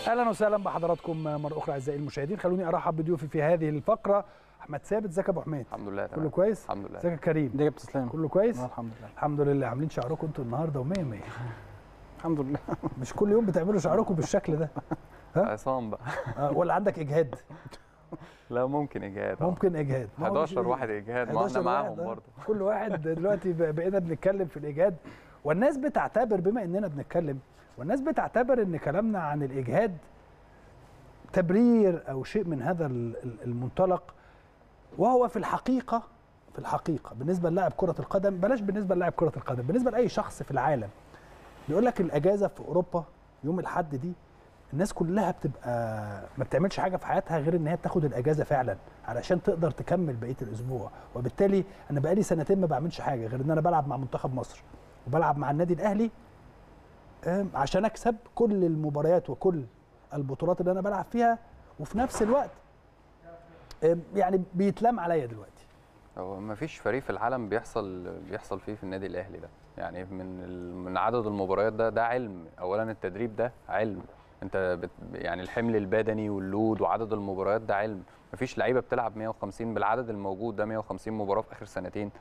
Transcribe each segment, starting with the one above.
اهلا وسهلا بحضراتكم مره اخرى اعزائي المشاهدين خلوني ارحب بضيوفي في هذه الفقره احمد ثابت ازيك يا ابو حميد الحمد لله كله تمام كويس الحمد لله ازيك يا كريم ده جبت تسلم كله كويس آه، الحمد لله الحمد لله عاملين شعركم انتوا النهارده ومية مية الحمد لله مش كل يوم بتعملوا شعركم بالشكل ده عصام بقى آه، ولا عندك اجهاد لا ممكن اجهاد آه. ممكن اجهاد ما هو مش 11 واحد اجهاد ما 11 احنا واحد، معاهم آه. برضه كل واحد دلوقتي ب- بقينا بنتكلم في الاجهاد والناس بتعتبر بما اننا بنتكلم والناس بتعتبر ان كلامنا عن الاجهاد تبرير او شيء من هذا ال- ال- المنطلق وهو في الحقيقه في الحقيقه بالنسبه للاعب كره القدم بلاش بالنسبه للاعب كره القدم بالنسبه لاي شخص في العالم بيقول لك الاجازه في اوروبا يوم الاحد دي الناس كلها بتبقى ما بتعملش حاجه في حياتها غير ان هي تاخد الاجازه فعلا علشان تقدر تكمل بقيه الاسبوع وبالتالي انا بقالي سنتين ما بعملش حاجه غير ان انا بلعب مع منتخب مصر وبلعب مع النادي الاهلي آم، عشان اكسب كل المباريات وكل البطولات اللي انا بلعب فيها وفي نفس الوقت آم، يعني بيتلام عليا دلوقتي هو ما فيش فريق في العالم بيحصل بيحصل فيه في النادي الاهلي ده يعني من ال... من عدد المباريات ده ده علم اولا التدريب ده علم انت بت... يعني الحمل البدني واللود وعدد المباريات ده علم ما فيش لعيبه بتلعب 150 بالعدد الموجود ده 150 مباراه في اخر سنتين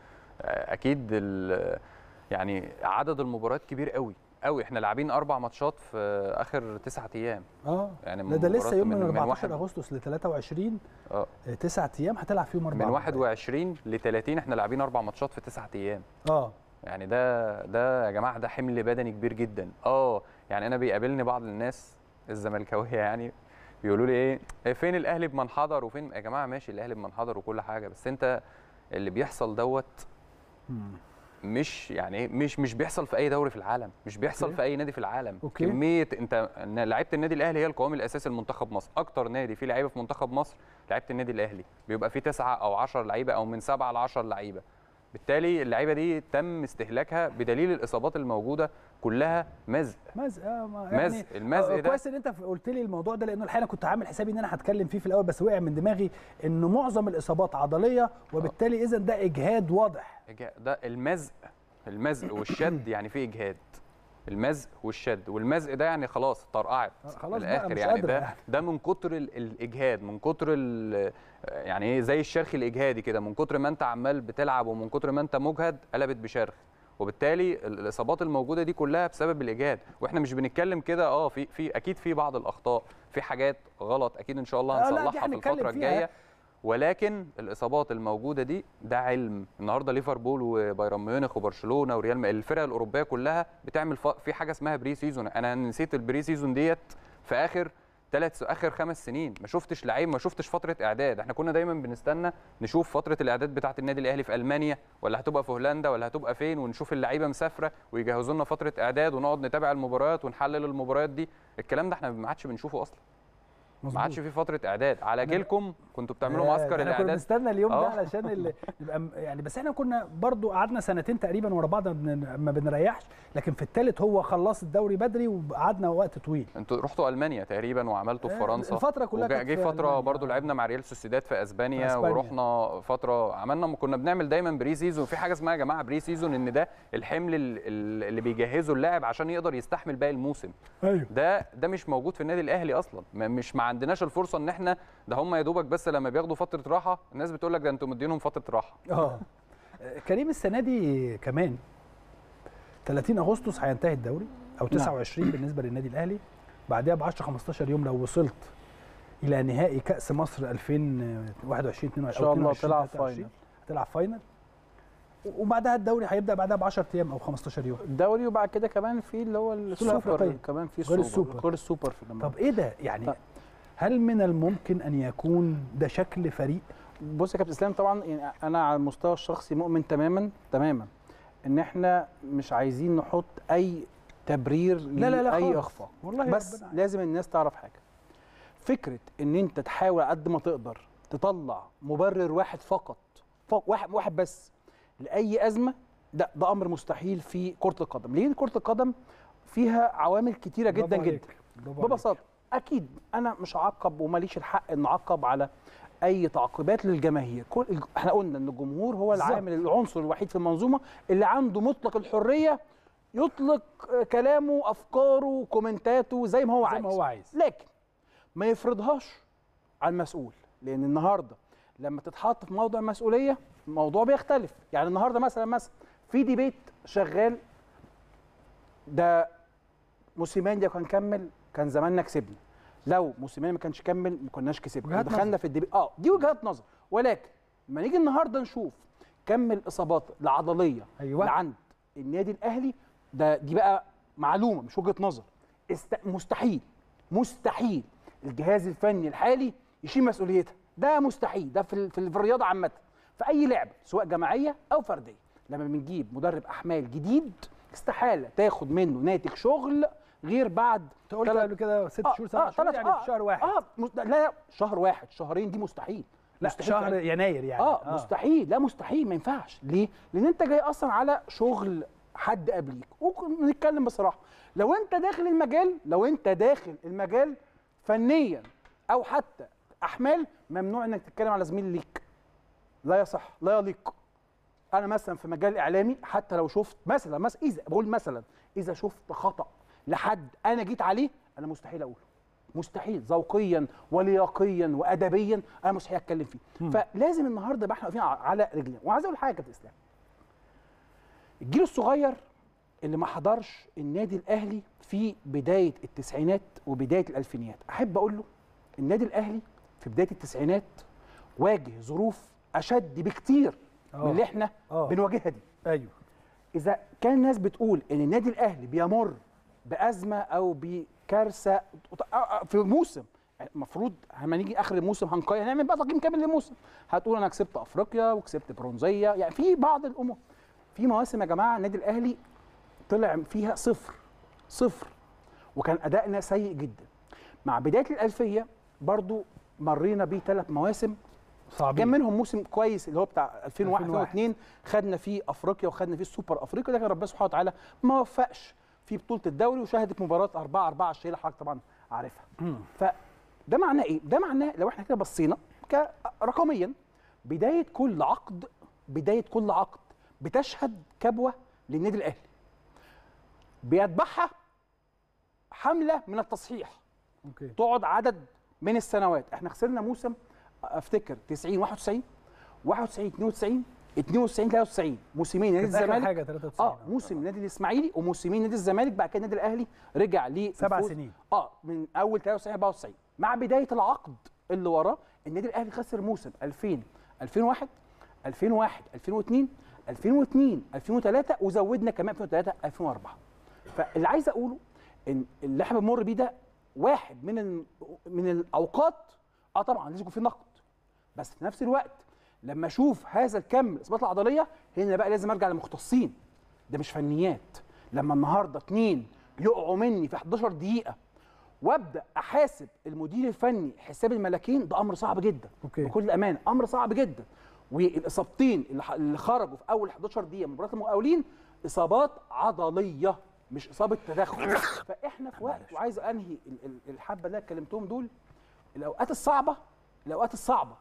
آه، اكيد ال... يعني عدد المباريات كبير قوي قوي احنا لاعبين اربع ماتشات في اخر تسعة ايام اه يعني لا ده لسه مباراة يوم من, من 14 واحد- اغسطس ل 23 اه آه، تسعة ايام هتلعب فيهم اربع من مباريات. 21 ل 30 احنا لاعبين اربع ماتشات في تسعة ايام اه يعني ده ده يا جماعه ده حمل بدني كبير جدا اه يعني انا بيقابلني بعض الناس الزملكاويه يعني بيقولوا لي ايه إيه فين الاهلي بمنحدر وفين يا جماعه ماشي الاهلي بمنحدر وكل حاجه بس انت اللي بيحصل دوت مم. مش يعني إيه؟ مش مش بيحصل في اي دوري في العالم مش بيحصل أوكي. في اي نادي في العالم أوكي. كميه انت إن لعيبه النادي الاهلي هي القوام الاساسي لمنتخب مصر اكتر نادي فيه لعيبه في منتخب مصر لعيبه النادي الاهلي بيبقى فيه تسعة او 10 لعيبه او من سبعة ل 10 لعيبه بالتالي اللعيبه دي تم استهلاكها بدليل الاصابات الموجوده كلها مزق مزق آه ما- يعني مزق المزق آه، ده كويس ان انت قلت لي الموضوع ده لانه الحقيقه كنت عامل حسابي ان انا هتكلم فيه في الاول بس وقع من دماغي انه معظم الاصابات عضليه وبالتالي اذا ده اجهاد واضح إجا- ده المزق المزق والشد يعني فيه اجهاد المزق والشد والمزق ده يعني خلاص طرقعت آه، خلاص من بقى الاخر مش يعني قادرة ده يعني. ده من كتر ال- الاجهاد من كتر ال- يعني ايه زي الشرخ الاجهادي كده من كتر ما انت عمال بتلعب ومن كتر ما انت مجهد قلبت بشرخ وبالتالي ال- الاصابات الموجوده دي كلها بسبب الاجهاد واحنا مش بنتكلم كده اه في في اكيد في بعض الاخطاء في حاجات غلط اكيد ان شاء الله آه، لا، دي هنصلحها في هنتكلم الفتره فيها. الجايه ولكن الاصابات الموجوده دي ده علم النهارده ليفربول وبايرن ميونخ وبرشلونه وريال م- الفرق الاوروبيه كلها بتعمل ف... في حاجه اسمها بري سيزون انا نسيت البري سيزون ديت في اخر ثلاث اخر خمس سنين ما شفتش لعيب ما شفتش فتره اعداد احنا كنا دايما بنستنى نشوف فتره الاعداد بتاعه النادي الاهلي في المانيا ولا هتبقى في هولندا ولا هتبقى فين ونشوف اللعيبه مسافره ويجهزوا لنا فتره اعداد ونقعد نتابع المباريات ونحلل المباريات دي الكلام ده احنا ما عادش بنشوفه اصلا ما عادش في فتره اعداد على جيلكم كنتوا بتعملوا آه، معسكر احنا كنا الاعداد بنستنى اليوم ده آه. علشان ال- يبقى م- يعني بس احنا كنا برضو قعدنا سنتين تقريبا ورا بعض ما بن- ما بنريحش لكن في الثالث هو خلص الدوري بدري وقعدنا وقت طويل انتوا رحتوا المانيا تقريبا وعملتوا في آه، فرنسا الفترة كلها وجا- كانت جه في فتره ألمانيا. برضو لعبنا مع ريال سوسيداد في اسبانيا, في أسبانيا. ورحنا فتره عملنا كنا بنعمل دايما بري سيزون في حاجه اسمها يا جماعه بري سيزون ان ده الحمل ال- ال- اللي بيجهزه اللاعب عشان يقدر يستحمل باقي الموسم ايوه ده ده مش موجود في النادي الاهلي اصلا ما- مش ما عندناش الفرصه ان احنا ده هم يا دوبك بس لما بياخدوا فتره راحه الناس بتقول لك ده انتوا مدينهم فتره راحه اه كريم السنه دي كمان 30 اغسطس هينتهي الدوري او 29 بالنسبه للنادي الاهلي بعدها ب 10 15 يوم لو وصلت الى نهائي كاس مصر 2021 22 ان شاء الله 22 تلعب 23. فاينل هتلعب فاينل وبعدها الدوري هيبدا بعدها ب 10 ايام او 15 يوم الدوري وبعد كده كمان في اللي هو السوبر الأفريقية. كمان في غير السوبر السوبر. غير السوبر في الجماعة. طب ايه ده يعني طب. هل من الممكن ان يكون ده شكل فريق بص يا كابتن اسلام طبعا يعني انا على المستوى الشخصي مؤمن تماما تماما ان احنا مش عايزين نحط اي تبرير لا لا لا لاي خالص. اخفاء والله بس ربنا لازم الناس تعرف حاجه فكره ان انت تحاول قد ما تقدر تطلع مبرر واحد فقط فقط واحد واحد بس لاي ازمه ده ده امر مستحيل في كره القدم ليه كره القدم فيها عوامل كتيره جدا برافو جدا عليك. برافو عليك. ببساطه اكيد انا مش هعقب وماليش الحق ان اعقب على اي تعقيبات للجماهير كل احنا قلنا ان الجمهور هو بالظبط. العامل العنصر الوحيد في المنظومه اللي عنده مطلق الحريه يطلق آه، كلامه افكاره كومنتاته زي ما هو زي عايز ما هو عايز لكن ما يفرضهاش على المسؤول لان النهارده لما تتحط في موضع مسؤوليه الموضوع بيختلف يعني النهارده مثلا مثلا في ديبيت شغال ده موسيماني لو كان كمل كان زماننا كسبنا لو موسيماني ما كانش كمل ما كناش كسبنا وجهات دخلنا في الديبيت اه دي وجهات نظر ولكن لما نيجي النهارده نشوف كم الاصابات العضليه أيوة. اللي عند النادي الاهلي ده دي بقى معلومه مش وجهه نظر است... مستحيل مستحيل الجهاز الفني الحالي يشيل مسؤوليتها ده مستحيل ده في ال- في ال- في الرياضه عامه في اي لعبه سواء جماعيه او فرديه لما بنجيب مدرب احمال جديد استحاله تاخد منه ناتج شغل غير بعد انت قلت تلات- قبل كده ست آه، شهور سبع آه، شهور تلات- يعني آه، في شهر واحد اه مست... لا لا شهر واحد شهرين دي مستحيل لا مستحيل شهر فعلاً. يناير يعني اه, مستحيل لا مستحيل ما ينفعش ليه لان انت جاي اصلا على شغل حد قبليك ونتكلم بصراحه لو انت داخل المجال لو انت داخل المجال فنيا او حتى احمال ممنوع انك تتكلم على زميل ليك لا يصح لا يليق انا مثلا في مجال اعلامي حتى لو شفت مثلا مثلا اذا بقول مثلا اذا شفت خطا لحد انا جيت عليه انا مستحيل اقوله مستحيل ذوقيا ولياقيا وادبيا انا مستحيل اتكلم فيه فلازم النهارده يبقى احنا واقفين على رجلنا وعايز اقول حاجه يا كابتن اسلام الجيل الصغير اللي ما حضرش النادي الاهلي في بدايه التسعينات وبدايه الالفينيات احب اقول له النادي الاهلي في بدايه التسعينات واجه ظروف اشد بكتير من آه. اللي احنا آه. بنواجهها دي ايوه اذا كان الناس بتقول ان النادي الاهلي بيمر بازمه او بكارثه في موسم المفروض لما نيجي اخر الموسم هنقيم هنعمل بقى تقييم كامل للموسم هتقول انا كسبت افريقيا وكسبت برونزيه يعني في بعض الامور في مواسم يا جماعه النادي الاهلي طلع فيها صفر صفر وكان ادائنا سيء جدا مع بدايه الالفيه برضو مرينا بيه ثلاث مواسم صعبين كان منهم موسم كويس اللي هو بتاع 2001 2001. 2002 خدنا فيه افريقيا وخدنا فيه السوبر افريقيا لكن ربنا سبحانه وتعالى ما وفقش في بطوله الدوري وشهدت مباراه 4 4 الشهيره حضرتك طبعا عارفها فده معناه ايه؟ ده معناه لو احنا كده بصينا ك- رقميا بدايه كل عقد بدايه كل عقد بتشهد كبوه للنادي الاهلي بيتبعها حمله من التصحيح اوكي تقعد عدد من السنوات احنا خسرنا موسم افتكر 90 91 91 92 92 93 موسمين نادي كانت آخر الزمالك حاجه 93 اه موسم النادي الاسماعيلي وموسمين نادي الزمالك بعد كده النادي الاهلي رجع ل سبع سنين. اه من اول 93 94 مع بدايه العقد اللي وراه النادي الاهلي خسر موسم 2000 2001 2001 2002 2002 2003 وزودنا كمان 2003 2004 فاللي عايز اقوله ان اللي احنا بنمر بيه ده واحد من ال- من الاوقات اه طبعا لازم يكون في نقد بس في نفس الوقت لما اشوف هذا الكم الاصابات العضليه هنا بقى لازم ارجع للمختصين ده مش فنيات لما النهارده اتنين يقعوا مني في 11 دقيقه وابدا احاسب المدير الفني حساب الملاكين ده امر صعب جدا أوكي. بكل امانه امر صعب جدا والاصابتين اللي ح- اللي خرجوا في اول 11 دقيقه من مباراه المقاولين اصابات عضليه مش اصابه تدخل فاحنا في وقت وعايز انهي ال- ال- الحبه اللي أنا اتكلمتهم دول الاوقات الصعبه الاوقات الصعبه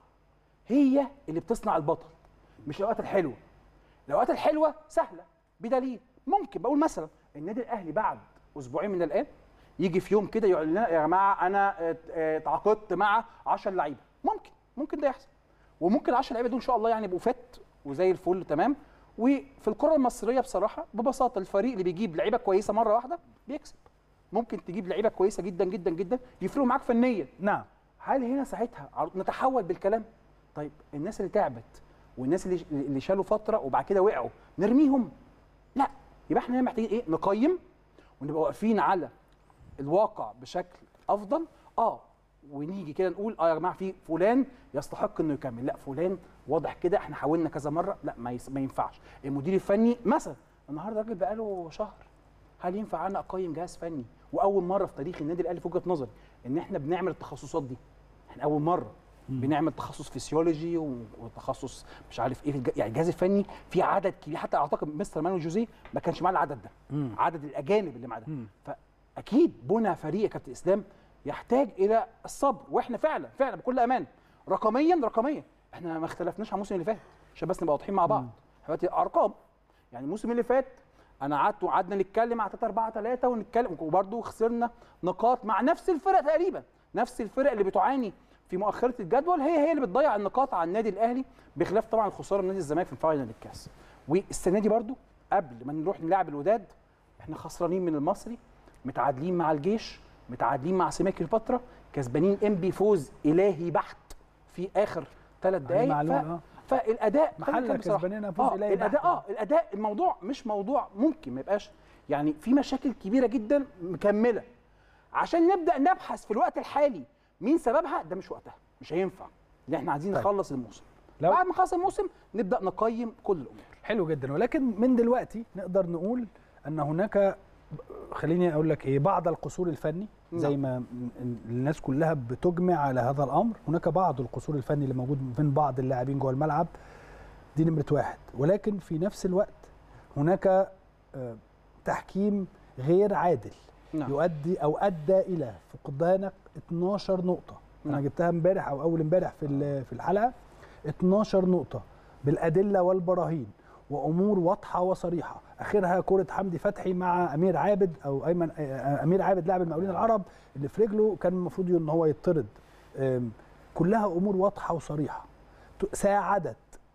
هي اللي بتصنع البطل مش الاوقات الحلوه الاوقات الحلوه سهله بدليل ممكن بقول مثلا النادي الاهلي بعد اسبوعين من الان يجي في يوم كده يقول لنا يا جماعه انا ات- ات- اتعاقدت مع 10 لعيبه ممكن ممكن ده يحصل وممكن ال 10 لعيبه دول ان شاء الله يعني يبقوا فت وزي الفل تمام وفي الكره المصريه بصراحه ببساطه الفريق اللي بيجيب لعيبه كويسه مره واحده بيكسب ممكن تجيب لعيبه كويسه جدا جدا جدا يفرقوا معاك فنيا نعم هل هنا ساعتها عر- نتحول بالكلام طيب الناس اللي تعبت والناس اللي اللي شالوا فتره وبعد كده وقعوا نرميهم لا يبقى احنا هنا محتاجين ايه نقيم ونبقى واقفين على الواقع بشكل افضل اه ونيجي كده نقول اه يا جماعه في فلان يستحق انه يكمل لا فلان واضح كده احنا حاولنا كذا مره لا ما, يس... ما ينفعش المدير الفني مثلا النهارده راجل بقاله شهر هل ينفع انا اقيم جهاز فني واول مره في تاريخ النادي الاهلي في وجهه نظري ان احنا بنعمل التخصصات دي احنا اول مره بنعمل تخصص فسيولوجي و- وتخصص مش عارف ايه في الج- يعني الجهاز الفني في عدد كبير حتى اعتقد مستر مانويل جوزيه ما كانش معاه العدد ده عدد الاجانب اللي معاه ده فاكيد بنى فريق يا كابتن اسلام يحتاج الى الصبر واحنا فعلا فعلا بكل امان رقميا رقميا احنا ما اختلفناش عن الموسم اللي فات عشان بس نبقى واضحين مع بعض دلوقتي ارقام يعني الموسم اللي فات انا قعدت وقعدنا نتكلم على 3 4 3 ونتكلم وبرده خسرنا نقاط مع نفس الفرق تقريبا نفس الفرق اللي بتعاني في مؤخره الجدول هي هي اللي بتضيع النقاط على النادي الاهلي بخلاف طبعا الخساره من نادي الزمالك في فاينل الكاس والسنه دي برده قبل ما نروح نلعب الوداد احنا خسرانين من المصري متعادلين مع الجيش متعادلين مع سماك كليوباترا كسبانين ام بي فوز الهي بحت في اخر ثلاث علي دقائق معلول، ف... آه. فالاداء محلة خلينا نتكلم بصراحة. كسبانينها فوز آه إلهي الاداء بحت. اه الاداء الموضوع مش موضوع ممكن ما يبقاش يعني في مشاكل كبيره جدا مكمله عشان نبدا نبحث في الوقت الحالي مين سببها ده مش وقتها مش هينفع ان احنا عايزين طيب. نخلص الموسم لو- بعد ما نخلص الموسم نبدا نقيم كل الامور حلو جدا ولكن من دلوقتي نقدر نقول ان هناك خليني اقول لك ايه بعض القصور الفني زي ما الناس كلها بتجمع على هذا الامر هناك بعض القصور الفني اللي موجود بين بعض اللاعبين جوه الملعب دي نمره واحد ولكن في نفس الوقت هناك آه، تحكيم غير عادل نعم. يؤدي او ادى الى فقدانك 12 نقطه انا نعم. جبتها امبارح او اول امبارح في ال- في الحلقه 12 نقطه بالادله والبراهين وامور واضحه وصريحه اخرها كره حمدي فتحي مع امير عابد او ايمن آه، امير عابد لاعب المقاولين العرب اللي في رجله كان المفروض ان هو يطرد آم، كلها امور واضحه وصريحه ت- ساعدت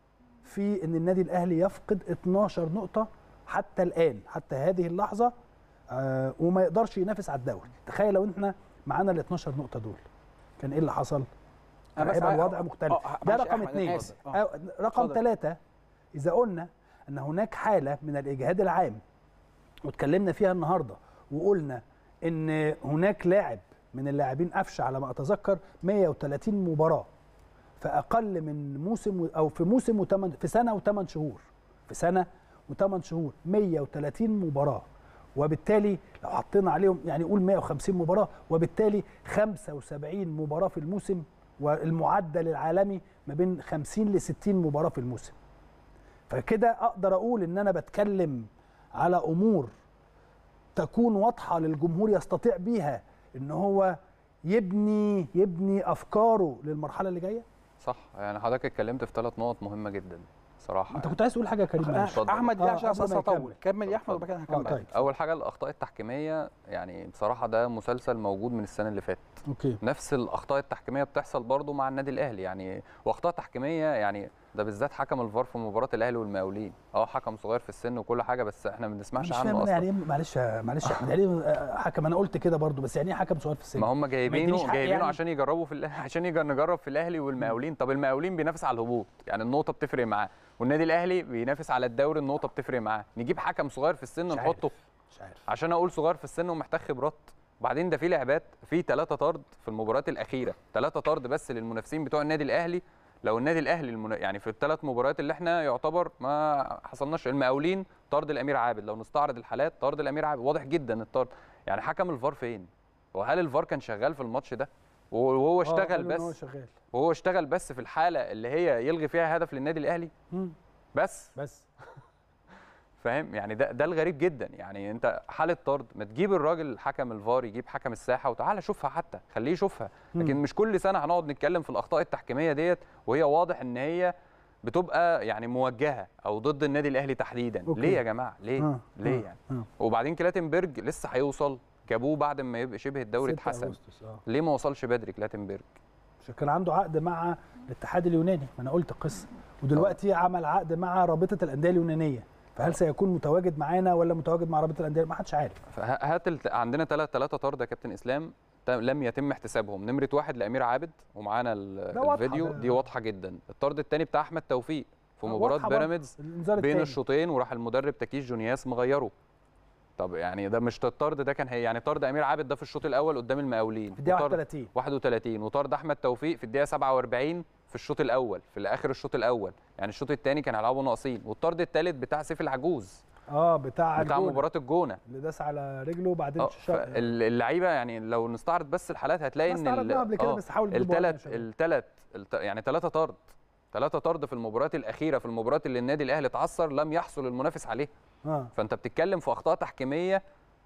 في ان النادي الاهلي يفقد 12 نقطه حتى الان حتى هذه اللحظه آه، وما يقدرش ينافس على الدوري تخيل لو احنا معانا ال 12 نقطه دول كان ايه اللي حصل كان أنا بس هيبقى عاي- الوضع آه، مختلف آه، ده معلش يا رقم أحمد، أنا اثنين آسف. آه. آه، رقم اتفضل. ثلاثة إذا قلنا أن هناك حالة من الإجهاد العام واتكلمنا فيها النهاردة وقلنا أن هناك لاعب من اللاعبين أفشى على ما أتذكر 130 مباراة في أقل من موسم و- أو في موسم وثمان في سنة وثمان شهور في سنة وثمان شهور 130 مباراة وبالتالي لو حطينا عليهم يعني قول 150 مباراة وبالتالي 75 مباراة في الموسم والمعدل العالمي ما بين 50 ل 60 مباراة في الموسم فكده اقدر اقول ان انا بتكلم على امور تكون واضحه للجمهور يستطيع بيها ان هو يبني يبني افكاره للمرحله اللي جايه صح يعني حضرتك اتكلمت في ثلاث نقط مهمه جدا صراحه انت كنت عايز تقول حاجه يا كريم معلش. اتفضل. احمد آه، لا عشان قبل بس ما اطول يكمل. كمل يا احمد اتفضل. وبعد كده اه هكمل طيب اول حاجه الاخطاء التحكيميه يعني بصراحه ده مسلسل موجود من السنه اللي فاتت اوكي نفس الاخطاء التحكيميه بتحصل برضو مع النادي الاهلي يعني واخطاء تحكيميه يعني ده بالذات حكم الفار في مباراه الاهلي والمقاولين اه حكم صغير في السن وكل حاجه بس احنا ما بنسمعش مش عنه فاهم انا اصلا يعني ايه معلش يا- معلش يا احمد يعني ايه آه، حكم انا قلت كده برضو بس يعني ايه حكم صغير في السن ما هم يدينيش جايبينه حق جايبينه يعني؟ عشان يجربوا في الأهلي عشان يجر نجرب في الاهلي والمقاولين طب المقاولين بينافس على الهبوط يعني النقطه بتفرق معاه والنادي الاهلي بينافس على الدوري النقطه بتفرق معاه نجيب حكم صغير في السن مش نحطه عارف. مش عارف عشان اقول صغير في السن ومحتاج خبرات وبعدين ده في لعبات في ثلاثه طرد في المباريات الاخيره ثلاثه طرد بس للمنافسين بتوع النادي الاهلي لو النادي الاهلي المن... يعني في الثلاث مباريات اللي احنا يعتبر ما حصلناش المقاولين طرد الامير عابد لو نستعرض الحالات طرد الامير عابد واضح جدا الطرد يعني حكم الفار فين وهل الفار كان شغال في الماتش ده وهو آه، اشتغل قالوا إن هو بس شغال وهو اشتغل بس في الحاله اللي هي يلغي فيها هدف للنادي الاهلي مم. بس بس فاهم يعني ده ده الغريب جدا يعني انت حاله طرد ما تجيب الراجل حكم الفار يجيب حكم الساحه وتعالى شوفها حتى خليه يشوفها لكن مم. مش كل سنه هنقعد نتكلم في الاخطاء التحكيميه ديت وهي واضح ان هي بتبقى يعني موجهه او ضد النادي الاهلي تحديدا أوكي. ليه يا جماعه ليه آه، ليه آه، يعني آه. وبعدين كلاتنبرج لسه هيوصل جابوه بعد ما يبقى شبه الدوري 6 اتحسن أغسطس، آه. ليه ما وصلش بدري كلاتنبرج عشان كان عنده عقد مع الاتحاد اليوناني ما انا قلت القصه ودلوقتي عمل عقد مع رابطه الانديه اليونانيه فهل سيكون متواجد معانا ولا متواجد مع رابطه الانديه ما حدش عارف هات الت... عندنا ثلاث ثلاثه طرد يا كابتن اسلام ت- لم يتم احتسابهم نمره واحد لامير عابد ومعانا ال- ده واضحة، الفيديو ده- دي واضحه جدا الطرد الثاني بتاع احمد توفيق في آه، مباراه واضحة برضه. بيراميدز الانذار بين التاني. الشوطين وراح المدرب تكيس جونياس مغيره طب يعني ده مش الطرد ده كان هي يعني طرد امير عابد ده في الشوط الاول قدام المقاولين في الدقيقه وطرد 31 31 وطرد احمد توفيق في الدقيقه 47 في الشوط الاول في اخر الشوط الاول يعني الشوط الثاني كان هيلعبوا ناقصين والطرد الثالث بتاع سيف العجوز اه بتاع بتاع الجونة، مباراه الجونه اللي داس على رجله وبعدين اه شا- فال- اللعيبه يعني لو نستعرض بس الحالات هتلاقي ما ان استعرضناها قبل كده، بس حاول تجيبوا ورقة الثلاث يا شباب. الثلاث الت- يعني ثلاثه طرد ثلاثه طرد في المباريات الاخيره في المباريات اللي النادي الاهلي اتعثر لم يحصل المنافس عليه اه فانت بتتكلم في اخطاء تحكيميه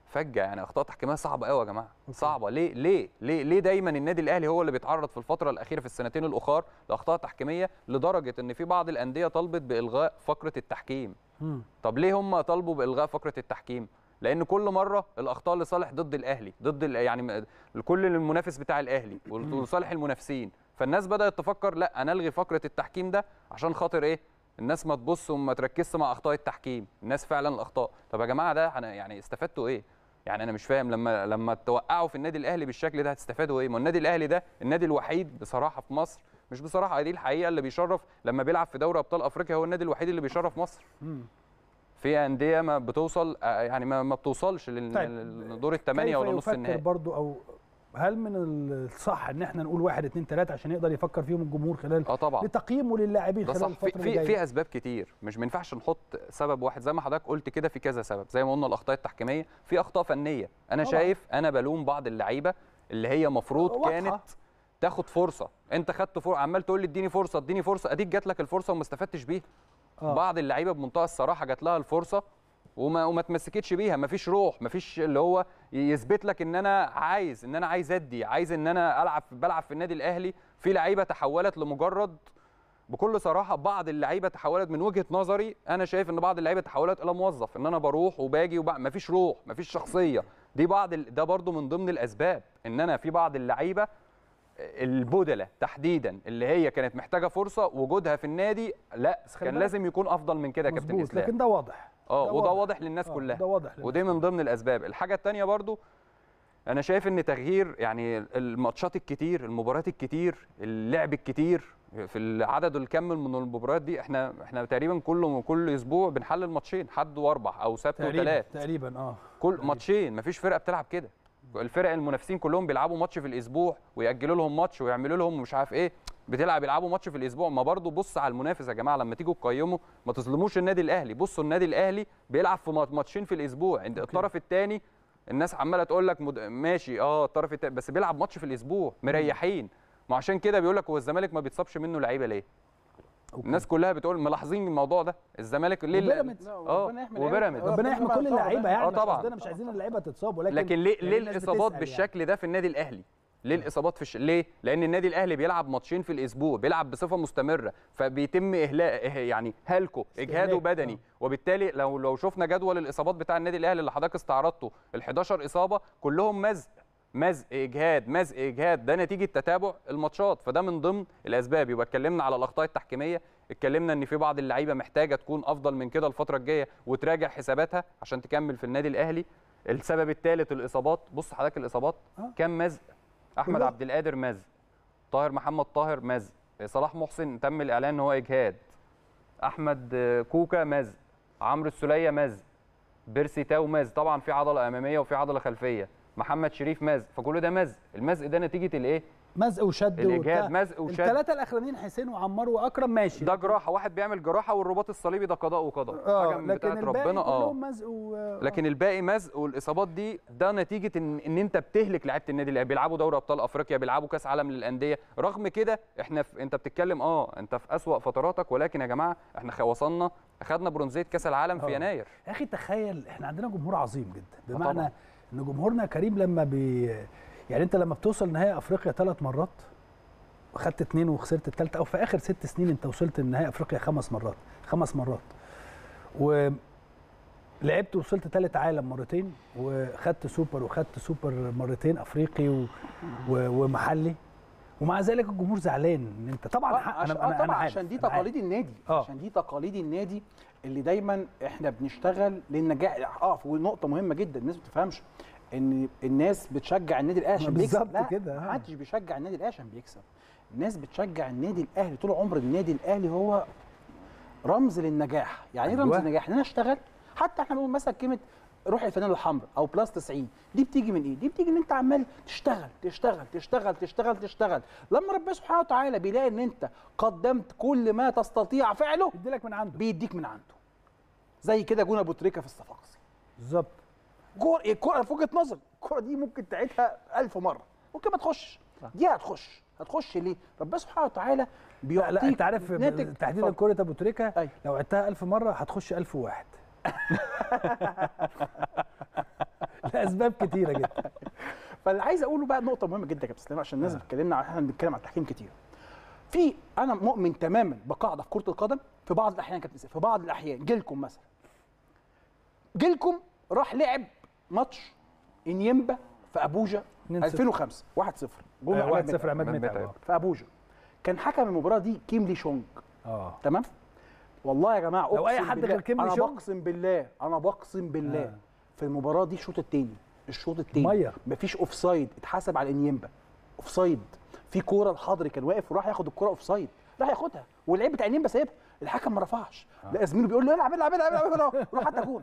فجه يعني اخطاء تحكيميه صعبه قوي يا جماعه صعبه ليه ليه ليه ليه دايما النادي الاهلي هو اللي بيتعرض في الفتره الاخيره في السنتين الاخر لاخطاء تحكيميه لدرجه ان في بعض الانديه طلبت بالغاء فقره التحكيم مم. طب ليه هم طالبوا بالغاء فقره التحكيم لان كل مره الاخطاء لصالح ضد الاهلي ضد ال- يعني م- كل المنافس بتاع الاهلي ولصالح المنافسين فالناس بدات تفكر لا انا الغي فقره التحكيم ده عشان خاطر ايه الناس ما تبص وما تركزش مع اخطاء التحكيم الناس فعلا الاخطاء طب يا جماعه ده أنا يعني استفدتوا ايه يعني انا مش فاهم لما لما توقعوا في النادي الاهلي بالشكل ده هتستفادوا ايه ما النادي الاهلي ده النادي الوحيد بصراحه في مصر مش بصراحه دي الحقيقه اللي بيشرف لما بيلعب في دوري ابطال افريقيا هو النادي الوحيد اللي بيشرف مصر مم. في انديه ما بتوصل آه، يعني ما, ما بتوصلش لل- طيب. للدور الثمانيه كيف ولا نص يفكر النهائي برضو او هل من الصح ان احنا نقول واحد اتنين تلاته عشان يقدر يفكر فيهم الجمهور خلال اه طبعا لتقييمه للاعبين ده خلال صح الفتره في اللي في, جايه في اسباب كتير مش ما ينفعش نحط سبب واحد زي ما حضرتك قلت كده في كذا سبب زي ما قلنا الاخطاء التحكيميه في اخطاء فنيه انا طبعاً. شايف انا بلوم بعض اللعيبه اللي هي مفروض واضحة. كانت تاخد فرصه انت خدت فرصه عمال تقول لي اديني فرصه اديني فرصه اديك جات لك الفرصه وما استفدتش بيها آه. بعض اللعيبه بمنتهى الصراحه جات لها الفرصه وما وما تمسكتش بيها مفيش روح مفيش اللي هو يثبت لك ان انا عايز ان انا عايز ادي عايز ان انا العب بلعب في النادي الاهلي في لعيبه تحولت لمجرد بكل صراحه بعض اللعيبه تحولت من وجهه نظري انا شايف ان بعض اللعيبه تحولت الى موظف ان انا بروح وباجي وبع... مفيش روح مفيش شخصيه دي بعض ال... ده برضو من ضمن الاسباب ان انا في بعض اللعيبه البدله تحديدا اللي هي كانت محتاجه فرصه وجودها في النادي لا خلي كان بالك. لازم يكون افضل من كده يا كابتن مظبوط اسلام لكن ده واضح اه ده وده واضح. واضح للناس آه، كلها ده واضح للناس ودي من ضمن الاسباب الحاجه الثانيه برضو انا شايف ان تغيير يعني الماتشات الكتير المباريات الكتير اللعب الكتير في العدد الكامل من المباريات دي احنا احنا تقريبا كل كل اسبوع بنحلل ماتشين حد واربع او سبت تقريبا وثلاث تقريبا اه كل ماتشين مفيش فرقه بتلعب كده الفرق المنافسين كلهم بيلعبوا ماتش في الاسبوع ويأجلوا لهم ماتش ويعملوا لهم مش عارف ايه بتلعب يلعبوا ماتش في الاسبوع ما برضو بص على المنافس يا جماعه لما تيجوا تقيموا ما تظلموش النادي الاهلي بصوا النادي الاهلي بيلعب في مات- ماتشين في الاسبوع عند الطرف الثاني الناس عماله تقول لك مد... ماشي اه الطرف الثاني بس بيلعب ماتش في الاسبوع مريحين ما عشان كده بيقول لك هو الزمالك ما بيتصابش منه لعيبه ليه أوكي. الناس كلها بتقول ملاحظين الموضوع ده الزمالك ليه وبيراميدز. اه وبيراميدز ربنا يحمي كل اللعيبه يعني آه مش طبعاً. قصدنا مش عايزين اللعيبه تتصاب ولكن لكن ليه يعني ليه الناس الاصابات بتسأل بالشكل ده في النادي الاهلي ليه الاصابات في الش... ليه لان النادي الاهلي بيلعب ماتشين في الاسبوع بيلعب بصفه مستمره فبيتم اهلاء إه- يعني هلكه اجهاده استهلاك. بدني آه. وبالتالي لو لو شفنا جدول الاصابات بتاع النادي الاهلي اللي حضرتك استعرضته ال 11 اصابه كلهم مزق مزق اجهاد مزق اجهاد ده نتيجه تتابع الماتشات فده من ضمن الاسباب يبقى اتكلمنا على الاخطاء التحكيميه اتكلمنا ان في بعض اللعيبه محتاجه تكون افضل من كده الفتره الجايه وتراجع حساباتها عشان تكمل في النادي الاهلي السبب الثالث الاصابات بص حضرتك الاصابات آه. كام مزق احمد كلها. عبد القادر مزق طاهر محمد طاهر مزق صلاح محسن تم الاعلان ان هو اجهاد احمد آه، كوكا مزق عمرو السوليه مزق بيرسي تاو مزق طبعا في عضله اماميه وفي عضله خلفيه محمد شريف مزق فكل ده مزق المزق ده نتيجه الايه مزق وشد الاجهاد وبتاع. مزق وشد الثلاثه الاخرانيين حسين وعمار واكرم ماشي ده جراحه واحد بيعمل جراحه والرباط الصليبي ده قضاء وقدر اه حاجه من لكن بتاعت الباقي ربنا اه كلهم مزق و... لكن الباقي مزق والاصابات دي ده نتيجه ان ان انت بتهلك لعيبه النادي الاهلي بيلعبوا دوري ابطال افريقيا بيلعبوا كاس عالم للانديه رغم كده احنا في انت بتتكلم اه انت في اسوا فتراتك ولكن يا جماعه احنا خ- وصلنا اخذنا برونزيه كاس العالم في آه. يناير يا اخي تخيل احنا عندنا جمهور عظيم جدا آه بمعنى طبعاً. ان جمهورنا كريم لما بي يعني انت لما بتوصل نهائي افريقيا ثلاث مرات خدت اثنين وخسرت الثالثه او في اخر ست سنين انت وصلت لنهائي افريقيا خمس مرات خمس مرات و لعبت وصلت ثالث عالم مرتين وخدت سوبر وخدت سوبر مرتين افريقي و... و... ومحلي ومع ذلك الجمهور زعلان ان انت طبعا آه، حق عشان انا انا آه انا طبعا عارف عشان دي أنا عارف. تقاليد النادي آه. عشان دي تقاليد النادي اللي دايما احنا بنشتغل للنجاح اه ونقطه مهمه جدا الناس ما بتفهمش ان الناس بتشجع النادي الاهلي عشان بيكسب بالظبط لا كده، آه. ما حدش بيشجع النادي الاهلي عشان بيكسب الناس بتشجع النادي الاهلي طول عمر النادي الاهلي هو رمز للنجاح يعني ايه رمز أيوة. للنجاح ان انا اشتغل حتى احنا بنقول مثلا كلمه روح الفانيلا الحمراء او بلس 90 دي بتيجي من ايه دي بتيجي ان انت عمال تشتغل تشتغل تشتغل تشتغل تشتغل لما ربنا سبحانه وتعالى بيلاقي ان انت قدمت كل ما تستطيع فعله يدي لك من عنده بيديك من عنده زي كده جون ابو تريكه في الصفاقسي بالظبط جول الكره في وجهه نظري الكره دي ممكن تعيدها ألف مره ممكن ما تخش دي هتخش هتخش ليه ربنا سبحانه وتعالى لا, بيعطيك لا انت عارف ناتج تحديدا اتفضل. كره ابو تريكه أيوة. لو عدتها 1000 مره هتخش 1001 لاسباب كتيره جدا فاللي عايز اقوله بقى نقطه مهمه جدا يا كابتن اسلام عشان الناس آه. اتكلمنا عن احنا بنتكلم عن التحكيم كتير في انا مؤمن تماما بقاعده في كره القدم في بعض الاحيان يا كابتن اسلام في بعض الاحيان جيلكم مثلا جيلكم راح لعب ماتش انيمبا في ابوجا 2-0. 2005 1-0 جول آه، عماد 1-0 متعب عماد عماد متعب متعب. آه. في ابوجا كان حكم المباراه دي كيم لي شونج اه تمام والله يا جماعه لو أي أقسم حد بالله- غير كيم لي انا شونج؟ بقسم بالله انا بقسم بالله آه. في المباراه دي الشوط الثاني الشوط الثاني مية. مفيش اوف سايد اتحسب على انيمبا اوف سايد في كوره الحضري كان واقف وراح ياخد الكوره اوف سايد راح ياخدها واللعيب بتاع انيمبا سايبها الحكم ما رفعش لا زميله بيقول له العب العب العب العب العب روح حتى جون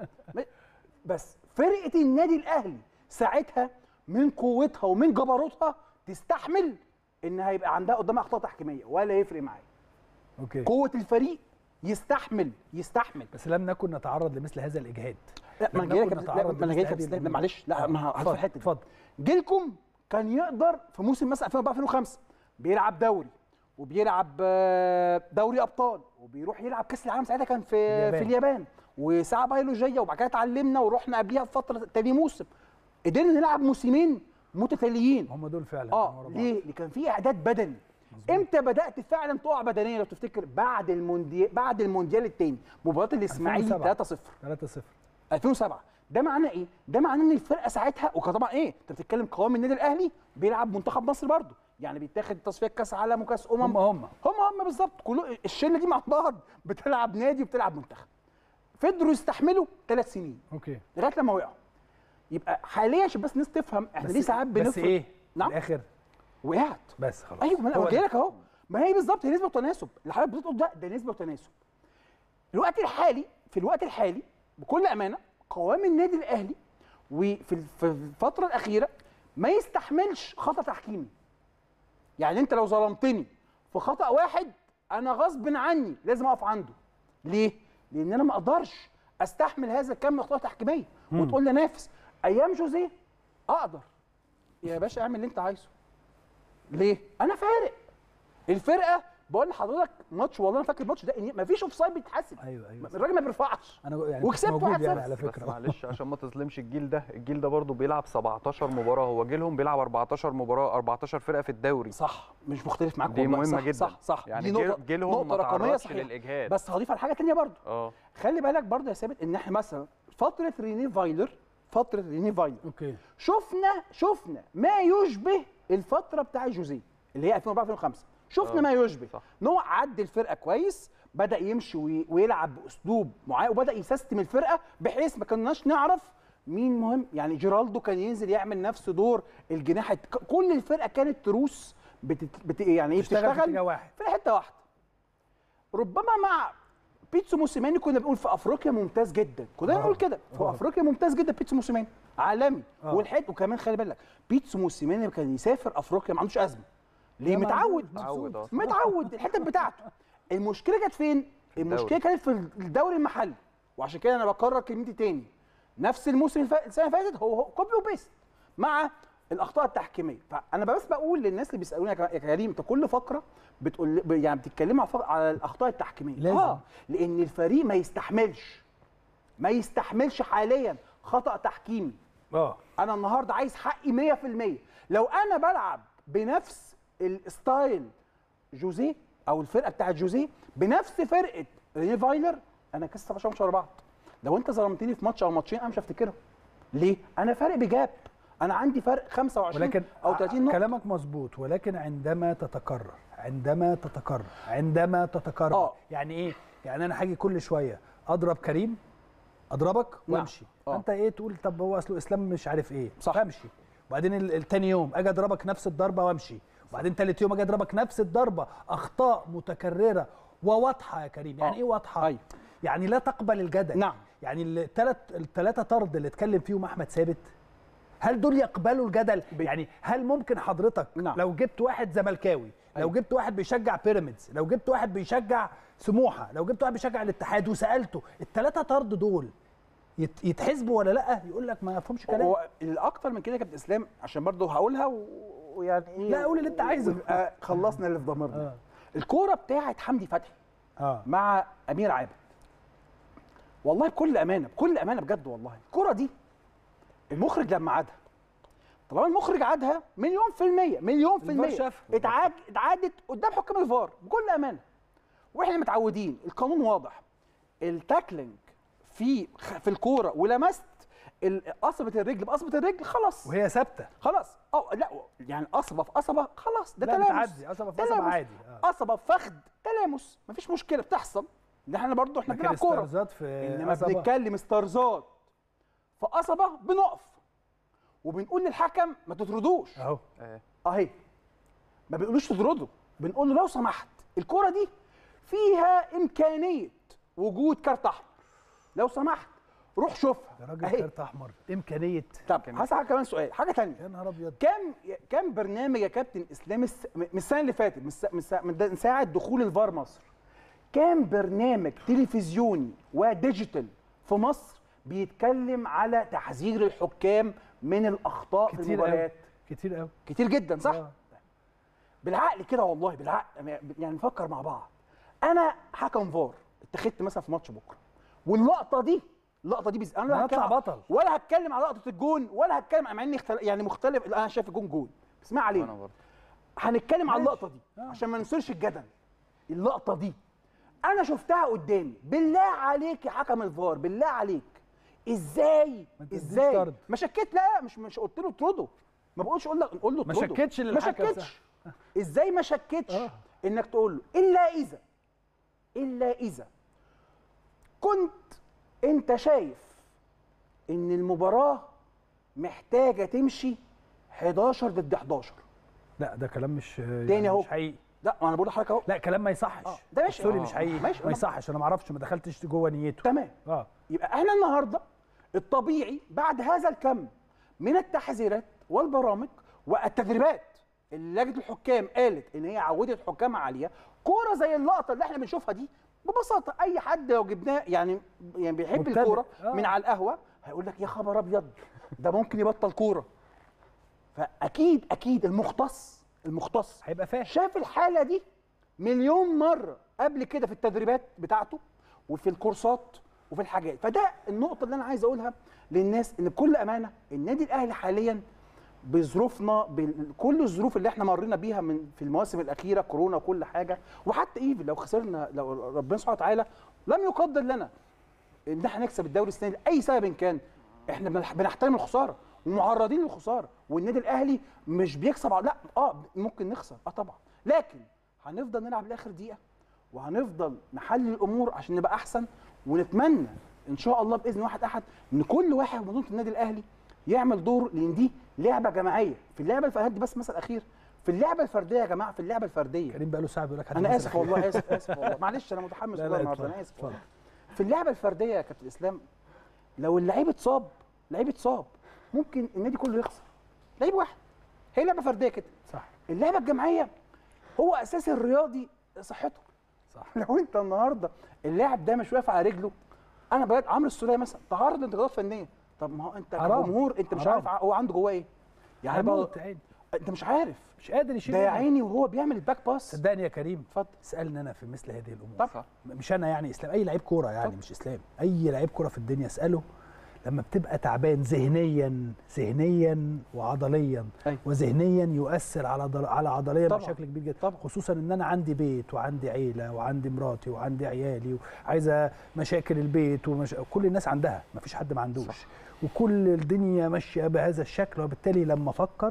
بس فرقه النادي الاهلي ساعتها من قوتها ومن جبروتها تستحمل ان هيبقى عندها قدامها اخطاء تحكيميه ولا يفرق معايا اوكي قوه الفريق يستحمل يستحمل بس لم نكن نتعرض لمثل هذا الاجهاد لا ما لم انا جاي نكن لك لا نتعرض ما انا جاي لك لمثل يا هذه أستاذ، لا معلش لا آه، ما هعرف اتفضل، الحته دي اتفضل جيلكم كان يقدر في موسم مثلا 2004 2005 بيلعب دوري وبيلعب آه، دوري ابطال وبيروح يلعب كاس العالم ساعتها كان في اليابان. في اليابان وساعه بيولوجيه وبعد كده اتعلمنا ورحنا قبليها في فتره تاني موسم قدرنا نلعب موسمين متتاليين هم دول فعلا اه ورا بعض. ليه؟ اللي كان فيه اعداد بدني امتى بدات فعلا تقع بدنيا لو تفتكر بعد المونديال بعد المونديال الثاني مباراه الاسماعيلي 2007. 3-0 3-0 2007 ده معناه ايه؟ ده معناه ان الفرقه ساعتها وكان طبعا ايه؟ انت بتتكلم قوام النادي الاهلي بيلعب منتخب مصر برضه يعني بيتاخد تصفيات كاس عالم وكاس امم هم هم هم هم بالظبط كله الشله دي مع بعض بتلعب نادي وبتلعب منتخب فضلوا يستحملوا ثلاث سنين اوكي لغايه لما وقعوا يبقى حاليا عشان بس الناس تفهم احنا ليه ساعات بس بنفرق ايه نعم. في الاخر وقعت بس خلاص ايوه ما هو انا جاي ده. لك اهو ما هي بالظبط هي نسبه وتناسب اللي حضرتك بتقول ده ده نسبه وتناسب الوقت الحالي في الوقت الحالي بكل امانه قوام النادي الاهلي وفي ال- في الفتره الاخيره ما يستحملش خطا تحكيمي يعني انت لو ظلمتني في خطا واحد انا غصب عني لازم اقف عنده ليه لان انا ما اقدرش استحمل هذا الكم من اخطاء تحكيميه وتقول لي نافس ايام جوزيه اقدر يا باشا اعمل اللي انت عايزه ليه انا فارق الفرقه بقول لحضرتك ماتش والله انا فاكر الماتش ده إن مفيش اوف سايد بيتحسب ايوه ايوه صح. الراجل ما بيرفعش انا يعني كنت وكسبت موجود 1-0. يعني على بس فكره معلش عشان ما تظلمش الجيل ده الجيل ده برضه بيلعب 17 مباراه هو جيلهم بيلعب 14 مباراه 14 فرقه في الدوري صح مش مختلف معاك دي والله مهمه صح جدا صح صح يعني دي جيل نقطه جيلهم نقطه ما رقميه تعرضش صحيحه للاجهاد بس هضيف على حاجه تانية برضه اه خلي بالك برضه يا ثابت ان احنا مثلا فتره ريني فايلر فتره ريني فايلر اوكي شفنا شفنا ما يشبه الفتره بتاع جوزيه اللي هي 2004 2005 شفنا آه، ما يشبه صح. ان هو عد الفرقه كويس بدا يمشي وي- ويلعب باسلوب معين وبدا يسيستم الفرقه بحيث ما كناش نعرف مين مهم يعني جيرالدو كان ينزل يعمل نفس دور الجناح الت- ك- كل الفرقه كانت تروس بتت... بت... يعني ايه تشتغل في اتجاه بتشتغل واحد في حته واحده ربما مع بيتسو موسيماني كنا بنقول في افريقيا ممتاز جدا كنا آه. بنقول كده في آه. افريقيا ممتاز جدا بيتسو موسيماني عالمي آه. والحته وكمان خلي بالك بيتسو موسيماني كان يسافر افريقيا ما عندوش ازمه ليه لا، ما متعود عندوش متعود، آه. متعود الحته بتاعته المشكله كانت فين المشكله كانت في الدوري المحلي وعشان كده انا بكرر كلمتي تاني نفس الموسم الف- السنه اللي فاتت هو هو كوبي وبيست مع الاخطاء التحكيميه فانا بس بقول للناس اللي بيسالوني يا ك- يا كريم انت كل فقره بتقول ب- يعني بتتكلموا على فق- على الاخطاء التحكيميه لازم. اه لان الفريق ما يستحملش ما يستحملش حاليا خطا تحكيمي اه انا النهارده عايز حقي 100% لو انا بلعب بنفس الستايل جوزيه او الفرقه بتاعت جوزيه بنفس فرقه ريني فايلر انا كسبت 17 ماتش ورا بعض لو انت ظلمتني في ماتش او ماتشين انا مش هفتكرهم ليه انا فارق بجاب انا عندي فرق 25 ولكن او 30 نقطه كلامك مظبوط ولكن عندما تتكرر عندما تتكرر عندما تتكرر آه. يعني ايه يعني انا هاجي كل شويه اضرب كريم اضربك نعم. وامشي آه. انت ايه تقول طب هو اصله اسلام مش عارف ايه صح. فامشي وبعدين ال- التاني يوم اجي اضربك نفس الضربه وامشي وبعدين تالت يوم اجي اضربك نفس الضربه اخطاء متكرره وواضحه يا كريم يعني آه. ايه واضحه أيوة. يعني لا تقبل الجدل نعم. يعني الثلاث الثلاثه طرد اللي اتكلم فيهم احمد ثابت هل دول يقبلوا الجدل يعني هل ممكن حضرتك نعم. لو جبت واحد زملكاوي لو أيوة. جبت واحد بيشجع بيراميدز لو جبت واحد بيشجع سموحه لو جبت واحد بيشجع الاتحاد وسالته الثلاثه طرد دول يت- يتحسبوا ولا لا يقول لك ما فهمش كلام هو الاكتر من كده يا كابتن اسلام عشان برضه هقولها و- ويعني ايه لا، قول اللي أنت عايزه. ونبقى خلصنا اللي في ضميرنا آه. الكوره بتاعت حمدي فتحي اه مع امير عابد والله بكل امانه بكل امانه بجد والله الكره دي المخرج لما عادها طالما المخرج عادها مليون في المية مليون في الفار المية شافها. اتعاد اتعادت قدام حكام الفار بكل أمانة واحنا متعودين القانون واضح التاكلينج في في الكورة ولمست ال- قصبة الرجل بقصبة الرجل خلاص وهي ثابته خلاص اه لا يعني قصبة في قصبة خلاص ده لا تلامس بتعدي اصلا في قصبة تلامس. عادي آه. قصبة في فخد تلامس مفيش مشكلة بتحصل ده احنا برضه احنا لكن بنلعب كورة استرزات في انما قصبة. بنتكلم استرزات في قصبه بنقف وبنقول للحكم ما تطردوش اهو آه. اهي ما بنقولوش تطرده بنقول له لو سمحت الكره دي فيها امكانيه وجود كارت احمر لو سمحت روح شوفها ده راجل اهي كارت احمر امكانيه طب هسألك كمان سؤال حاجه تانية يا نهار ابيض كم كم برنامج يا كابتن اسلام الس- من السنه اللي فاتت من الس- من الس- من ده- من ساعه دخول الفار مصر كام برنامج تلفزيوني وديجيتال في مصر بيتكلم على تحذير الحكام من الاخطاء في كتير المباريات قوي كتير قوي كتير جدا صح آه. بالعقل كده والله بالعقل يعني نفكر مع بعض انا حكم فار اتخذت مثلا في ماتش بكره واللقطه دي اللقطه دي بز... انا لا أنا أطلع هتكلم- بطل. ولا هتكلم على لقطه الجون ولا هتكلم مع اني اختل... يعني مختلف لا، انا شايف الجون جون بس ما وانا علينا برضه هنتكلم على ماشي. اللقطه دي آه. عشان ما ننسرش الجدل اللقطه دي انا شفتها قدامي بالله عليك يا حكم الفار بالله عليك ازاي ما تديش ازاي طرد. ما شكيت لا مش مش قلت له اطرده ما بقولش اقول لك قول له ما اطرده. شكتش ما للحكم شكتش ازاي ما شكتش آه. انك تقول له الا اذا الا اذا كنت انت شايف ان المباراه محتاجه تمشي 11 ضد 11 لا ده كلام مش تاني أهو. مش حقيقي لا انا بقول لحضرتك اهو لا كلام ما يصحش آه، ده ماشي. سوري آه، مش حقيقي ماشي، ما أنا- يصحش انا ما اعرفش ما دخلتش جوه نيته تمام اه يبقى احنا النهارده الطبيعي بعد هذا الكم من التحذيرات والبرامج والتدريبات اللي لجنه الحكام قالت ان هي عودت حكام عاليه كوره زي اللقطه اللي احنا بنشوفها دي ببساطه اي حد لو جبناه يعني يعني بيحب مبتدئ. الكوره آه. من على القهوه هيقول لك يا خبر ابيض ده ممكن يبطل كوره فاكيد اكيد المختص المختص هيبقى فاهم شاف الحاله دي مليون مره قبل كده في التدريبات بتاعته وفي الكورسات وفي الحاجات فده النقطه اللي انا عايز اقولها للناس ان بكل امانه النادي الاهلي حاليا بظروفنا بكل الظروف اللي احنا مرينا بيها من في المواسم الاخيره كورونا وكل حاجه وحتى ايفن لو خسرنا لو ربنا سبحانه وتعالى لم يقدر لنا ان احنا نكسب الدوري السنه دي لاي سبب كان احنا بنح- بنحترم الخساره ومعرضين للخساره والنادي الاهلي مش بيكسب على- لا اه ممكن نخسر اه طبعا لكن هنفضل نلعب لاخر دقيقه وهنفضل نحلل الامور عشان نبقى احسن ونتمنى ان شاء الله باذن واحد احد ان كل واحد من منظومه النادي الاهلي يعمل دور لان دي لعبه جماعيه في اللعبه الفرديه دي بس مثل اخير في اللعبه الفرديه يا جماعه في اللعبه الفرديه كريم بقى له ساعه بيقول لك هات انا المثل اسف الأخير. والله اسف اسف والله معلش انا متحمس لا والله لا النهارده اتفضل انا اسف اتفضل والله. في اللعبه الفرديه يا كابتن اسلام لو اللعيب اتصاب لعيب اتصاب ممكن النادي كله يخسر لعيب واحد هي لعبه فرديه كده صح اللعبه الجماعيه هو اساس الرياضي صحته صح لو انت النهارده اللاعب ده مش واقف على رجله انا بجد عمرو السوليه مثلا تعرض لانتقادات فنيه طب ما هو انت حرام. كجمهور انت مش حرام. عارف ع- هو عنده جواه ايه يعني بقى هيموت عيني انت مش عارف مش قادر يشيل ده يا رجله. عيني وهو بيعمل الباك باس صدقني يا كريم اتفضل اسالني انا في مثل هذه الامور طب. صح مش انا يعني اسلام اي لعيب كوره يعني طب. مش اسلام اي لعيب كوره في الدنيا اساله لما بتبقى تعبان ذهنيا ذهنيا وعضليا أيوة. وذهنيا يؤثر على ضل... على عضليا طبعاً. بشكل كبير جدا طبعاً. خصوصا ان انا عندي بيت وعندي عيله وعندي مراتي وعندي عيالي وعايزه مشاكل البيت ومش... كل الناس عندها ما فيش حد ما عندوش صح. وكل الدنيا ماشيه بهذا الشكل وبالتالي لما افكر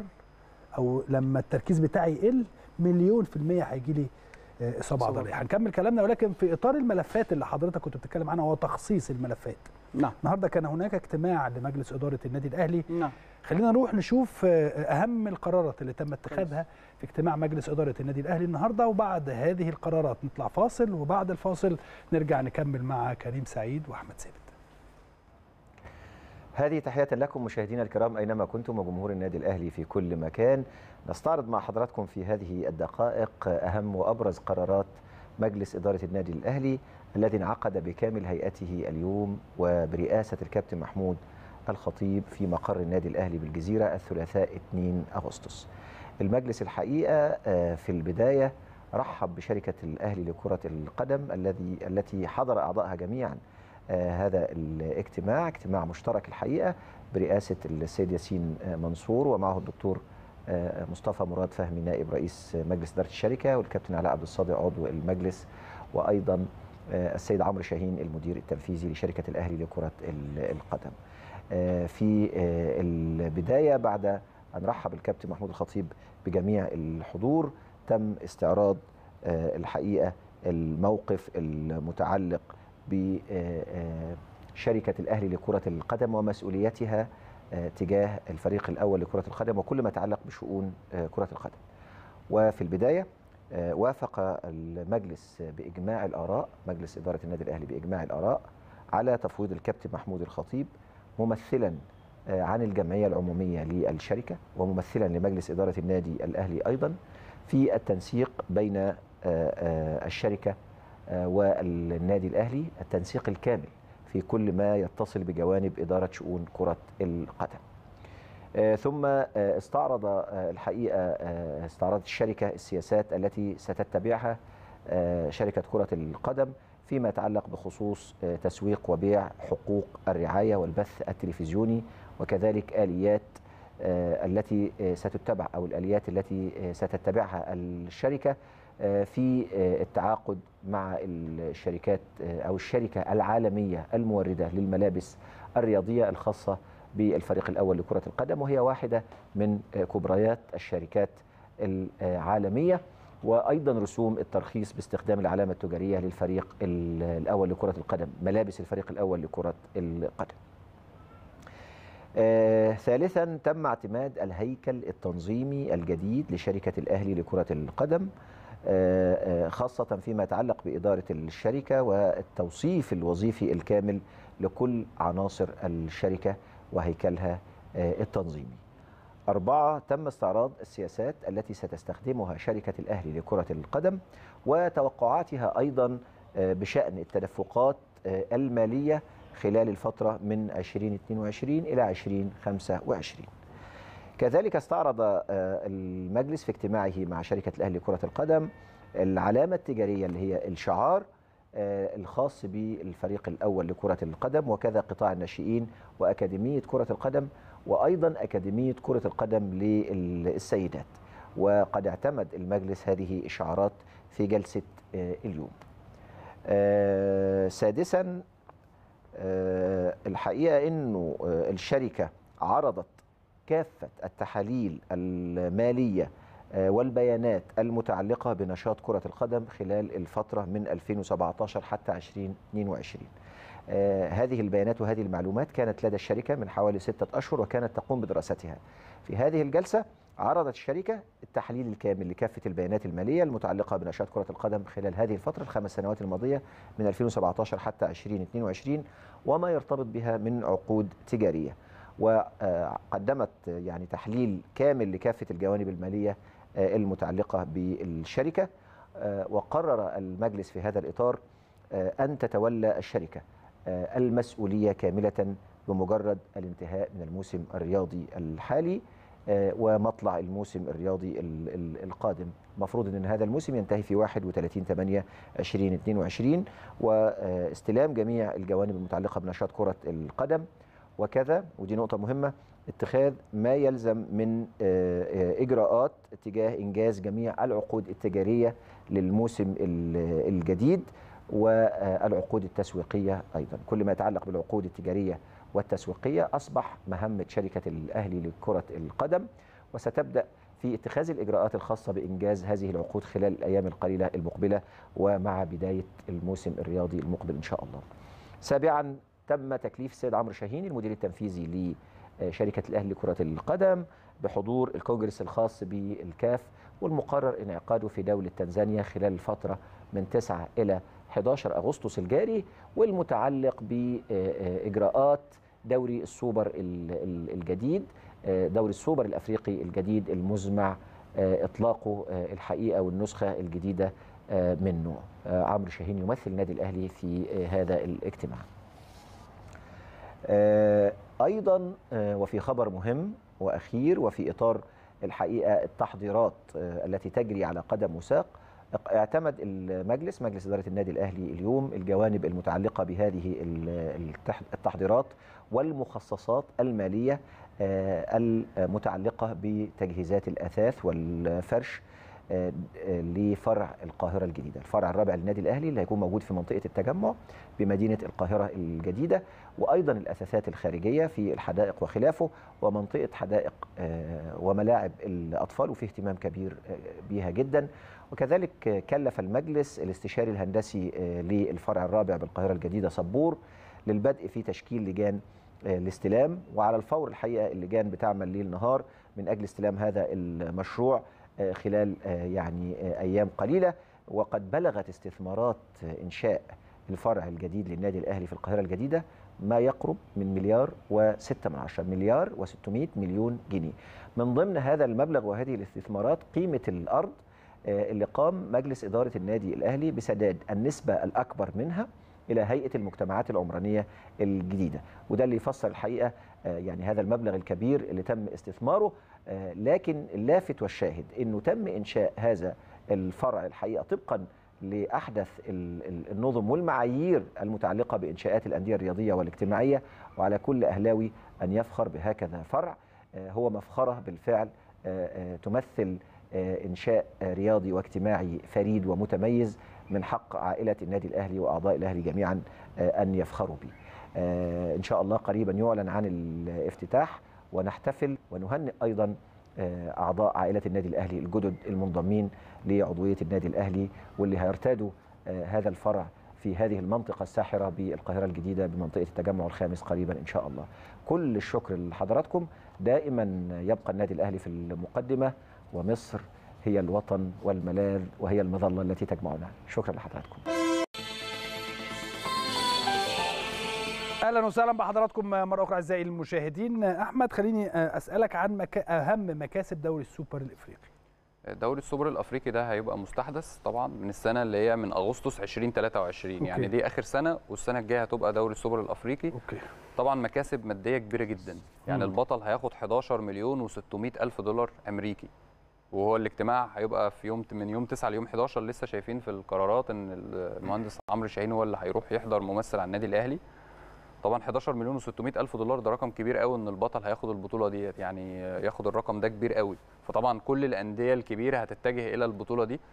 او لما التركيز بتاعي يقل مليون في الميه هيجي لي آه، اصابه إصابة. عضليه هنكمل كلامنا ولكن في اطار الملفات اللي حضرتك كنت بتتكلم عنها هو تخصيص الملفات نعم النهارده كان هناك اجتماع لمجلس اداره النادي الاهلي نعم خلينا نروح نشوف آه، اهم القرارات اللي تم اتخاذها في اجتماع مجلس اداره النادي الاهلي النهارده وبعد هذه القرارات نطلع فاصل وبعد الفاصل نرجع نكمل مع كريم سعيد واحمد ثابت هذه تحية لكم مشاهدينا الكرام أينما كنتم وجمهور النادي الأهلي في كل مكان نستعرض مع حضراتكم في هذه الدقائق أهم وأبرز قرارات مجلس إدارة النادي الأهلي الذي انعقد بكامل هيئته اليوم وبرئاسة الكابتن محمود الخطيب في مقر النادي الأهلي بالجزيرة الثلاثاء 2 أغسطس المجلس الحقيقة آه، في البداية رحب بشركة الأهلي لكرة القدم الذي التي حضر أعضائها جميعا آه، هذا الاجتماع اجتماع مشترك الحقيقه برئاسه السيد ياسين آه، منصور ومعه الدكتور آه، مصطفى مراد فهمي نائب رئيس مجلس اداره الشركه والكابتن علاء عبد الصادق عضو المجلس وايضا آه، السيد عمرو شاهين المدير التنفيذي لشركه الاهلي لكره ال- القدم. آه، في آه، البدايه بعد ان رحب الكابتن محمود الخطيب بجميع الحضور تم استعراض آه، الحقيقه الموقف المتعلق بشركه الاهلي لكره القدم ومسؤوليتها آه، تجاه الفريق الاول لكره القدم وكل ما يتعلق بشؤون آه، كره القدم. وفي البدايه آه، وافق المجلس باجماع الاراء مجلس اداره النادي الاهلي باجماع الاراء على تفويض الكابتن محمود الخطيب ممثلا آه، عن الجمعيه العموميه للشركه وممثلا لمجلس اداره النادي الاهلي ايضا في التنسيق بين آه، آه، الشركه آه، والنادي الاهلي التنسيق الكامل في كل ما يتصل بجوانب اداره شؤون كره القدم. آه، ثم آه، استعرض آه، الحقيقه آه، استعرضت الشركه السياسات التي ستتبعها آه، شركه كره القدم فيما يتعلق بخصوص آه، تسويق وبيع حقوق الرعايه والبث التلفزيوني وكذلك اليات آه، التي آه، ستتبع او الاليات التي آه، ستتبعها الشركه آه، في آه، التعاقد مع الشركات آه، او الشركه العالميه المورده للملابس الرياضيه الخاصه بالفريق الاول لكره القدم وهي واحده من آه، كبريات الشركات العالميه وايضا رسوم الترخيص باستخدام العلامه التجاريه للفريق ال- الاول لكره القدم ملابس الفريق الاول لكره القدم آه، ثالثا تم اعتماد الهيكل التنظيمي الجديد لشركة الأهلي لكرة القدم آه، آه، خاصة فيما يتعلق بإدارة الشركة والتوصيف الوظيفي الكامل لكل عناصر الشركة وهيكلها آه، التنظيمي أربعة تم استعراض السياسات التي ستستخدمها شركة الأهلي لكرة القدم وتوقعاتها أيضا آه، بشأن التدفقات آه، المالية خلال الفترة من 2022 إلى 2025 كذلك استعرض آه، المجلس في اجتماعه مع شركة الأهلي لكرة القدم العلامة التجارية اللي هي الشعار آه، الخاص بالفريق الأول لكرة القدم وكذا قطاع الناشئين وأكاديمية كرة القدم وأيضا أكاديمية كرة القدم للسيدات وقد اعتمد المجلس هذه الشعارات في جلسة آه، اليوم آه، سادسا آه، الحقيقة أنه آه، الشركة عرضت كافة التحاليل المالية آه، والبيانات المتعلقة بنشاط كرة القدم خلال الفترة من 2017 حتى 2022 آه، هذه البيانات وهذه المعلومات كانت لدى الشركة من حوالي ستة أشهر وكانت تقوم بدراستها في هذه الجلسة عرضت الشركة التحليل الكامل لكافة البيانات المالية المتعلقة بنشاط كرة القدم خلال هذه الفترة الخمس سنوات الماضية من 2017 حتى 2022 وما يرتبط بها من عقود تجارية وقدمت يعني تحليل كامل لكافة الجوانب المالية آه، المتعلقة بالشركة آه، وقرر المجلس في هذا الإطار آه، أن تتولى الشركة آه، المسؤولية كاملة بمجرد الانتهاء من الموسم الرياضي الحالي آه، ومطلع الموسم الرياضي ال- ال- القادم مفروض ان هذا الموسم ينتهي في 31 8 2022 واستلام جميع الجوانب المتعلقه بنشاط كره القدم وكذا ودي نقطه مهمه اتخاذ ما يلزم من آه، آه، اجراءات تجاه انجاز جميع العقود التجاريه للموسم ال- الجديد والعقود التسويقيه ايضا كل ما يتعلق بالعقود التجاريه والتسويقيه اصبح مهمه شركه الاهلي لكره القدم وستبدا في اتخاذ الاجراءات الخاصه بانجاز هذه العقود خلال الايام القليله المقبله ومع بدايه الموسم الرياضي المقبل ان شاء الله. سابعا تم تكليف السيد عمرو شاهين المدير التنفيذي لشركه الاهلي لكره القدم بحضور الكونجرس الخاص بالكاف والمقرر انعقاده في دوله تنزانيا خلال الفتره من 9 الى 11 اغسطس الجاري والمتعلق باجراءات دوري السوبر ال- ال- الجديد آه، دوري السوبر الافريقي الجديد المزمع آه، اطلاقه آه، الحقيقه والنسخه الجديده آه، منه آه، عمرو شاهين يمثل النادي الاهلي في آه، هذا الاجتماع آه، ايضا آه، وفي خبر مهم واخير وفي اطار الحقيقه التحضيرات آه، التي تجري على قدم وساق اعتمد المجلس مجلس اداره النادي الاهلي اليوم الجوانب المتعلقه بهذه ال- التح- التحضيرات والمخصصات الماليه آه، المتعلقه بتجهيزات الاثاث والفرش آه، آه، لفرع القاهره الجديده، الفرع الرابع للنادي الاهلي اللي هيكون موجود في منطقه التجمع بمدينه القاهره الجديده وايضا الاثاثات الخارجيه في الحدائق وخلافه ومنطقه حدائق آه، وملاعب الاطفال وفي اهتمام كبير آه، بيها جدا وكذلك آه، كلف المجلس الاستشاري الهندسي آه، للفرع الرابع بالقاهره الجديده صبور للبدء في تشكيل لجان آه، الاستلام وعلى الفور الحقيقه اللجان بتعمل ليل نهار من اجل استلام هذا المشروع آه، خلال آه، يعني آه، ايام قليله وقد بلغت استثمارات آه، انشاء الفرع الجديد للنادي الاهلي في القاهره الجديده ما يقرب من مليار وستة من عشرة مليار و600 مليون جنيه من ضمن هذا المبلغ وهذه الاستثمارات قيمة الأرض آه، اللي قام مجلس إدارة النادي الأهلي بسداد النسبة الأكبر منها إلى هيئة المجتمعات العمرانية الجديدة وده اللي يفسر الحقيقة آه، يعني هذا المبلغ الكبير اللي تم استثماره آه، لكن اللافت والشاهد أنه تم إنشاء هذا الفرع الحقيقة طبقا لاحدث ال- ال- النظم والمعايير المتعلقه بانشاءات الانديه الرياضيه والاجتماعيه وعلى كل اهلاوي ان يفخر بهكذا فرع آه، هو مفخره بالفعل آه، آه، تمثل آه، انشاء آه، رياضي واجتماعي فريد ومتميز من حق عائله النادي الاهلي واعضاء الاهلي جميعا آه، ان يفخروا به. آه، ان شاء الله قريبا يعلن عن الافتتاح ونحتفل ونهنئ ايضا آه، اعضاء عائله النادي الاهلي الجدد المنضمين لعضويه النادي الاهلي واللي هيرتادوا آه، هذا الفرع في هذه المنطقه الساحره بالقاهره الجديده بمنطقه التجمع الخامس قريبا ان شاء الله. كل الشكر لحضراتكم دائما يبقى النادي الاهلي في المقدمه ومصر هي الوطن والملاذ وهي المظله التي تجمعنا. شكرا لحضراتكم. اهلا وسهلا بحضراتكم مره اخرى اعزائي المشاهدين احمد خليني اسالك عن مكا... اهم مكاسب دوري السوبر الافريقي دوري السوبر الافريقي ده هيبقى مستحدث طبعا من السنه اللي هي من اغسطس 2023 أوكي. يعني دي اخر سنه والسنه الجايه هتبقى دوري السوبر الافريقي اوكي طبعا مكاسب ماديه كبيره جدا يعني مم. البطل هياخد 11 مليون و600 الف دولار امريكي وهو الاجتماع هيبقى في يوم من يوم 9 ليوم 11 لسه شايفين في القرارات ان المهندس عمرو شاهين هو اللي هيروح يحضر ممثل على النادي الاهلي طبعا 11 مليون و600 الف دولار ده رقم كبير قوي ان البطل هياخد البطوله ديت يعني ياخد الرقم ده كبير قوي فطبعا كل الانديه الكبيره هتتجه الى البطوله دي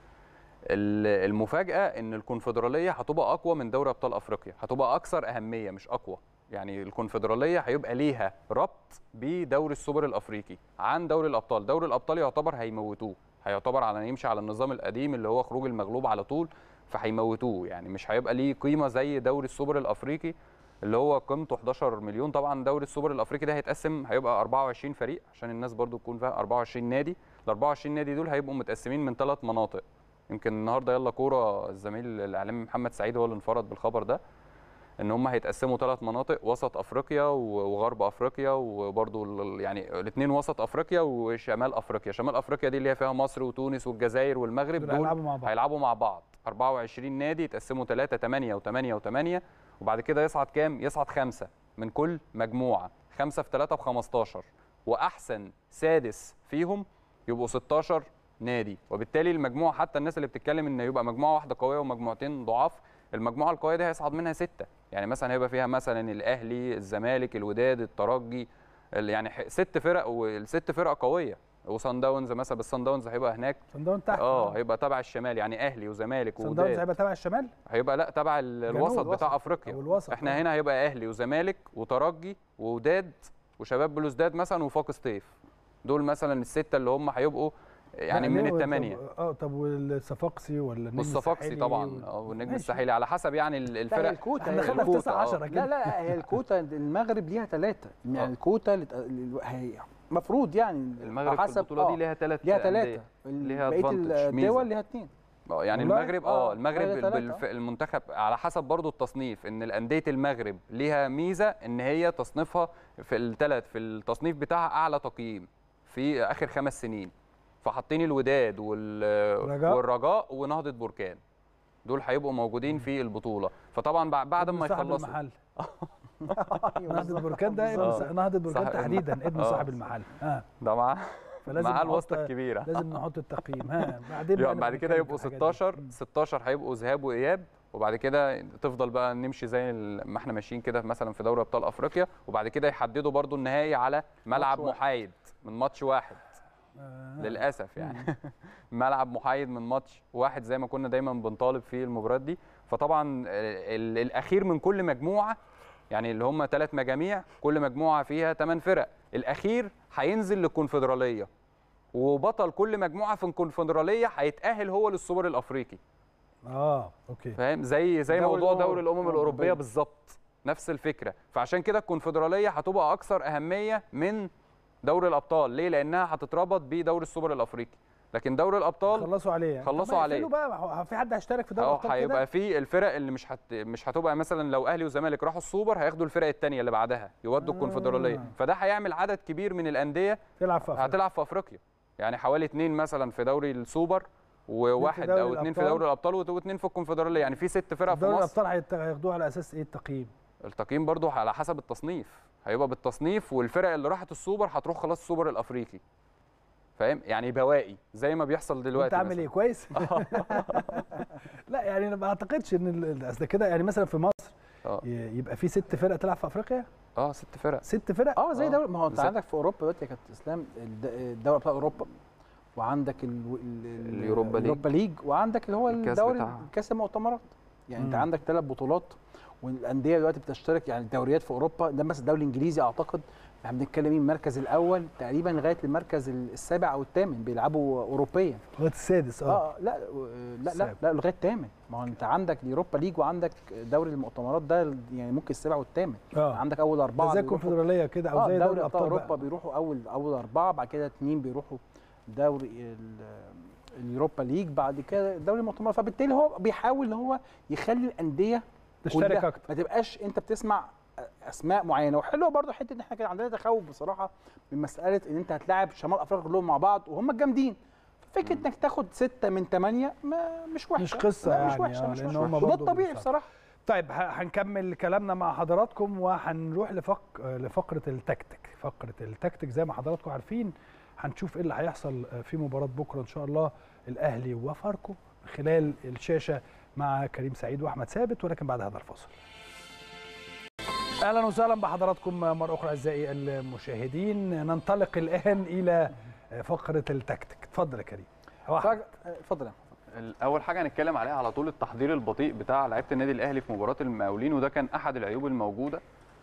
ال- المفاجاه ان الكونفدراليه هتبقى اقوى من دوري ابطال افريقيا هتبقى اكثر اهميه مش اقوى يعني الكونفدراليه هيبقى ليها ربط بدوري السوبر الافريقي عن دوري الابطال دوري الابطال يعتبر هيموتوه هيعتبر على يمشي على النظام القديم اللي هو خروج المغلوب على طول فهيموتوه يعني مش هيبقى ليه قيمه زي دوري السوبر الافريقي اللي هو قيمته 11 مليون طبعا دوري السوبر الافريقي ده هيتقسم هيبقى 24 فريق عشان الناس برضو تكون فاهم 24 نادي ال 24 نادي دول هيبقوا متقسمين من ثلاث مناطق يمكن النهارده يلا كوره الزميل الاعلامي محمد سعيد هو اللي انفرد بالخبر ده ان هم هيتقسموا ثلاث مناطق وسط افريقيا و- وغرب افريقيا وبرضو ال- يعني الاثنين وسط افريقيا وشمال افريقيا شمال افريقيا دي اللي هي فيها مصر وتونس والجزائر والمغرب دول هيلعبوا مع بعض. هيلعبوا مع بعض 24 نادي يتقسموا 3 8 و8 و8 وبعد كده يصعد كام يصعد خمسة من كل مجموعة خمسة في 3 ب 15 وأحسن سادس فيهم يبقوا 16 نادي وبالتالي المجموعة حتى الناس اللي بتتكلم إن يبقى مجموعة واحدة قوية ومجموعتين ضعاف المجموعة القوية دي هيصعد منها ستة يعني مثلا هيبقى فيها مثلا الأهلي الزمالك الوداد الترجي ال- يعني ح- ست فرق والست فرق قوية وصن داونز مثلا بس صن داونز هيبقى هناك صن داونز تحت اه هيبقى تبع الشمال يعني اهلي وزمالك صن داونز ووداد هيبقى تبع الشمال هيبقى لا تبع ال- جنوب الوسط الوسط بتاع افريقيا أو الوسط، احنا آه. هنا هيبقى اهلي وزمالك وترجي ووداد وشباب بلوزداد مثلا وفاق سطيف دول مثلا السته اللي هم هيبقوا يعني لا، من ليه- الثمانيه طب- اه طب والصفاقسي ولا النجم والصفاقسي الساحلي طبعا وال- اه والنجم ماشي. الساحلي على حسب يعني ال- لا هي الفرق الكوتا احنا هي دخلنا في الكوتا. 19 لا كده لا هي الكوتا المغرب ليها ثلاثة يعني آه. الكوتا اللي ت- اللي- هي المفروض يعني المغرب في حسب- البطوله دي آه، ليها ثلاث ليها ثلاثة ليها بقية advantage، ميزة. الدول ليها اثنين اه يعني والله؟ المغرب آه، اه المغرب هي بال- تلاتة. بالف- المنتخب على حسب برضو التصنيف ان الانديه المغرب ليها ميزه ان هي تصنيفها في الثلاث في التصنيف بتاعها اعلى تقييم في اخر خمس سنين فحاطين الوداد وال- رجاء. والرجاء ونهضه بركان دول هيبقوا موجودين في البطوله فطبعا بع- بعد ابن ما صاحب يخلصوا المحل أيوة نهضة بالظبط. بركان ده ابن آه. صاحب- نهضة بركان صاحب- تحديدا ابن آه. صاحب المحل اه ده معاه فلازم مع نحط- الواسطه الكبيره لازم نحط التقييم ها بعدين بقى يبقى نبقى بعد كده نتكلم يبقوا في الحاجات دي. 16 مم. 16 هيبقوا ذهاب واياب وبعد كده تفضل بقى نمشي زي ال- ما احنا ماشيين كده مثلا في دوري ابطال افريقيا وبعد كده يحددوا برضو النهائي على ملعب واحد. محايد من ماتش واحد آه. للاسف يعني ملعب محايد من ماتش واحد زي ما كنا دايما بنطالب في المباريات دي فطبعا ال- الاخير من كل مجموعه يعني اللي هم ثلاث مجاميع كل مجموعه فيها ثمان فرق الاخير هينزل للكونفدراليه وبطل كل مجموعه في الكونفدراليه هيتاهل هو للسوبر الافريقي اه اوكي فاهم زي زي دوري موضوع الأمم دوري الامم الأوروبية. الاوروبيه بالظبط نفس الفكره فعشان كده الكونفدراليه هتبقى اكثر اهميه من دوري الابطال ليه لانها هتتربط بدوري السوبر الافريقي لكن دوري الابطال خلصوا عليه يعني. خلصوا طب ما عليه. يقفلوا بقى هو في حد هيشترك في دوري اه الابطال كده هيبقى في الفرق اللي مش هت... مش هتبقى مثلا لو اهلي وزمالك راحوا السوبر هياخدوا الفرق الثانيه اللي بعدها يودوا آه. الكونفدراليه فده هيعمل عدد كبير من الانديه تلعب في أفريقيا. هتلعب في افريقيا يعني حوالي اثنين مثلا في دوري السوبر وواحد دوري او اثنين في الأبطال. دوري الابطال واثنين في الكونفدراليه يعني في ست فرق في دوري مصر الابطال هيت- هياخدوه على اساس ايه التقييم التقييم برضو على حسب التصنيف هيبقى بالتصنيف والفرق اللي راحت السوبر هتروح خلاص السوبر الافريقي فاهم يعني بواقي زي ما بيحصل دلوقتي انت عامل مثلاً. ايه كويس لا يعني انا ما اعتقدش ان ال- اصل كده يعني مثلا في مصر اه ي- يبقى في ست فرق تلعب في افريقيا اه ست فرق ست فرق اه زي آه، دوري ما هو انت بالظبط. عندك في اوروبا دلوقتي يا كابتن اسلام الد- دوري ابطال اوروبا وعندك ال ال- ال- اليوروبا ليج. اليوروبا ليج وعندك اللي هو الكاس الدوري بتاعها. كاس المؤتمرات يعني انت مم. عندك ثلاث بطولات والانديه دلوقتي بتشترك يعني الدوريات في اوروبا ده مثلا الدوري الانجليزي اعتقد احنا بنتكلم مين المركز الاول تقريبا لغايه المركز السابع او الثامن بيلعبوا اوروبيا لغايه السادس اه اه لا لا لا السابع. لا لغايه الثامن ما هو انت عندك اليوروبا ليج وعندك دوري المؤتمرات ده يعني ممكن السابع والثامن اه عندك اول اربعه ده زي بيروحوا- الكونفدراليه كده او اه زي دوري دوري ابطال الابطال اوروبا بقى. بيروحوا اول اول اربعه بعد كده اثنين بيروحوا دوري ال- اليوروبا ليج بعد كده دوري المؤتمرات فبالتالي هو بيحاول ان هو يخلي الانديه تشترك كلها اكتر ما تبقاش انت بتسمع اسماء معينه وحلوه برضو حته ان احنا كان عندنا تخوف بصراحه من مساله ان انت هتلاعب شمال افريقيا كلهم مع بعض وهم الجامدين فكره انك تاخد ستة من ثمانية ما مش وحشه مش قصة لا، يعني، مش وحشه آه، مش لأن وحشه هم وده برضو الطبيعي بيصعبوا. بصراحه طيب ه- هنكمل كلامنا مع حضراتكم وهنروح لفق... لفقره التكتيك فقره التكتيك زي ما حضراتكم عارفين هنشوف ايه اللي هيحصل في مباراه بكره ان شاء الله الاهلي وفاركو خلال الشاشه مع كريم سعيد واحمد ثابت ولكن بعد هذا الفاصل اهلا وسهلا بحضراتكم مره اخرى اعزائي المشاهدين ننطلق الان الى فقره التكتيك اتفضل يا كريم هو أحمد. فج- اتفضل يا محمد. اول حاجه هنتكلم عليها على طول التحضير البطيء بتاع لعيبه النادي الاهلي في مباراه المقاولين وده كان احد العيوب الموجوده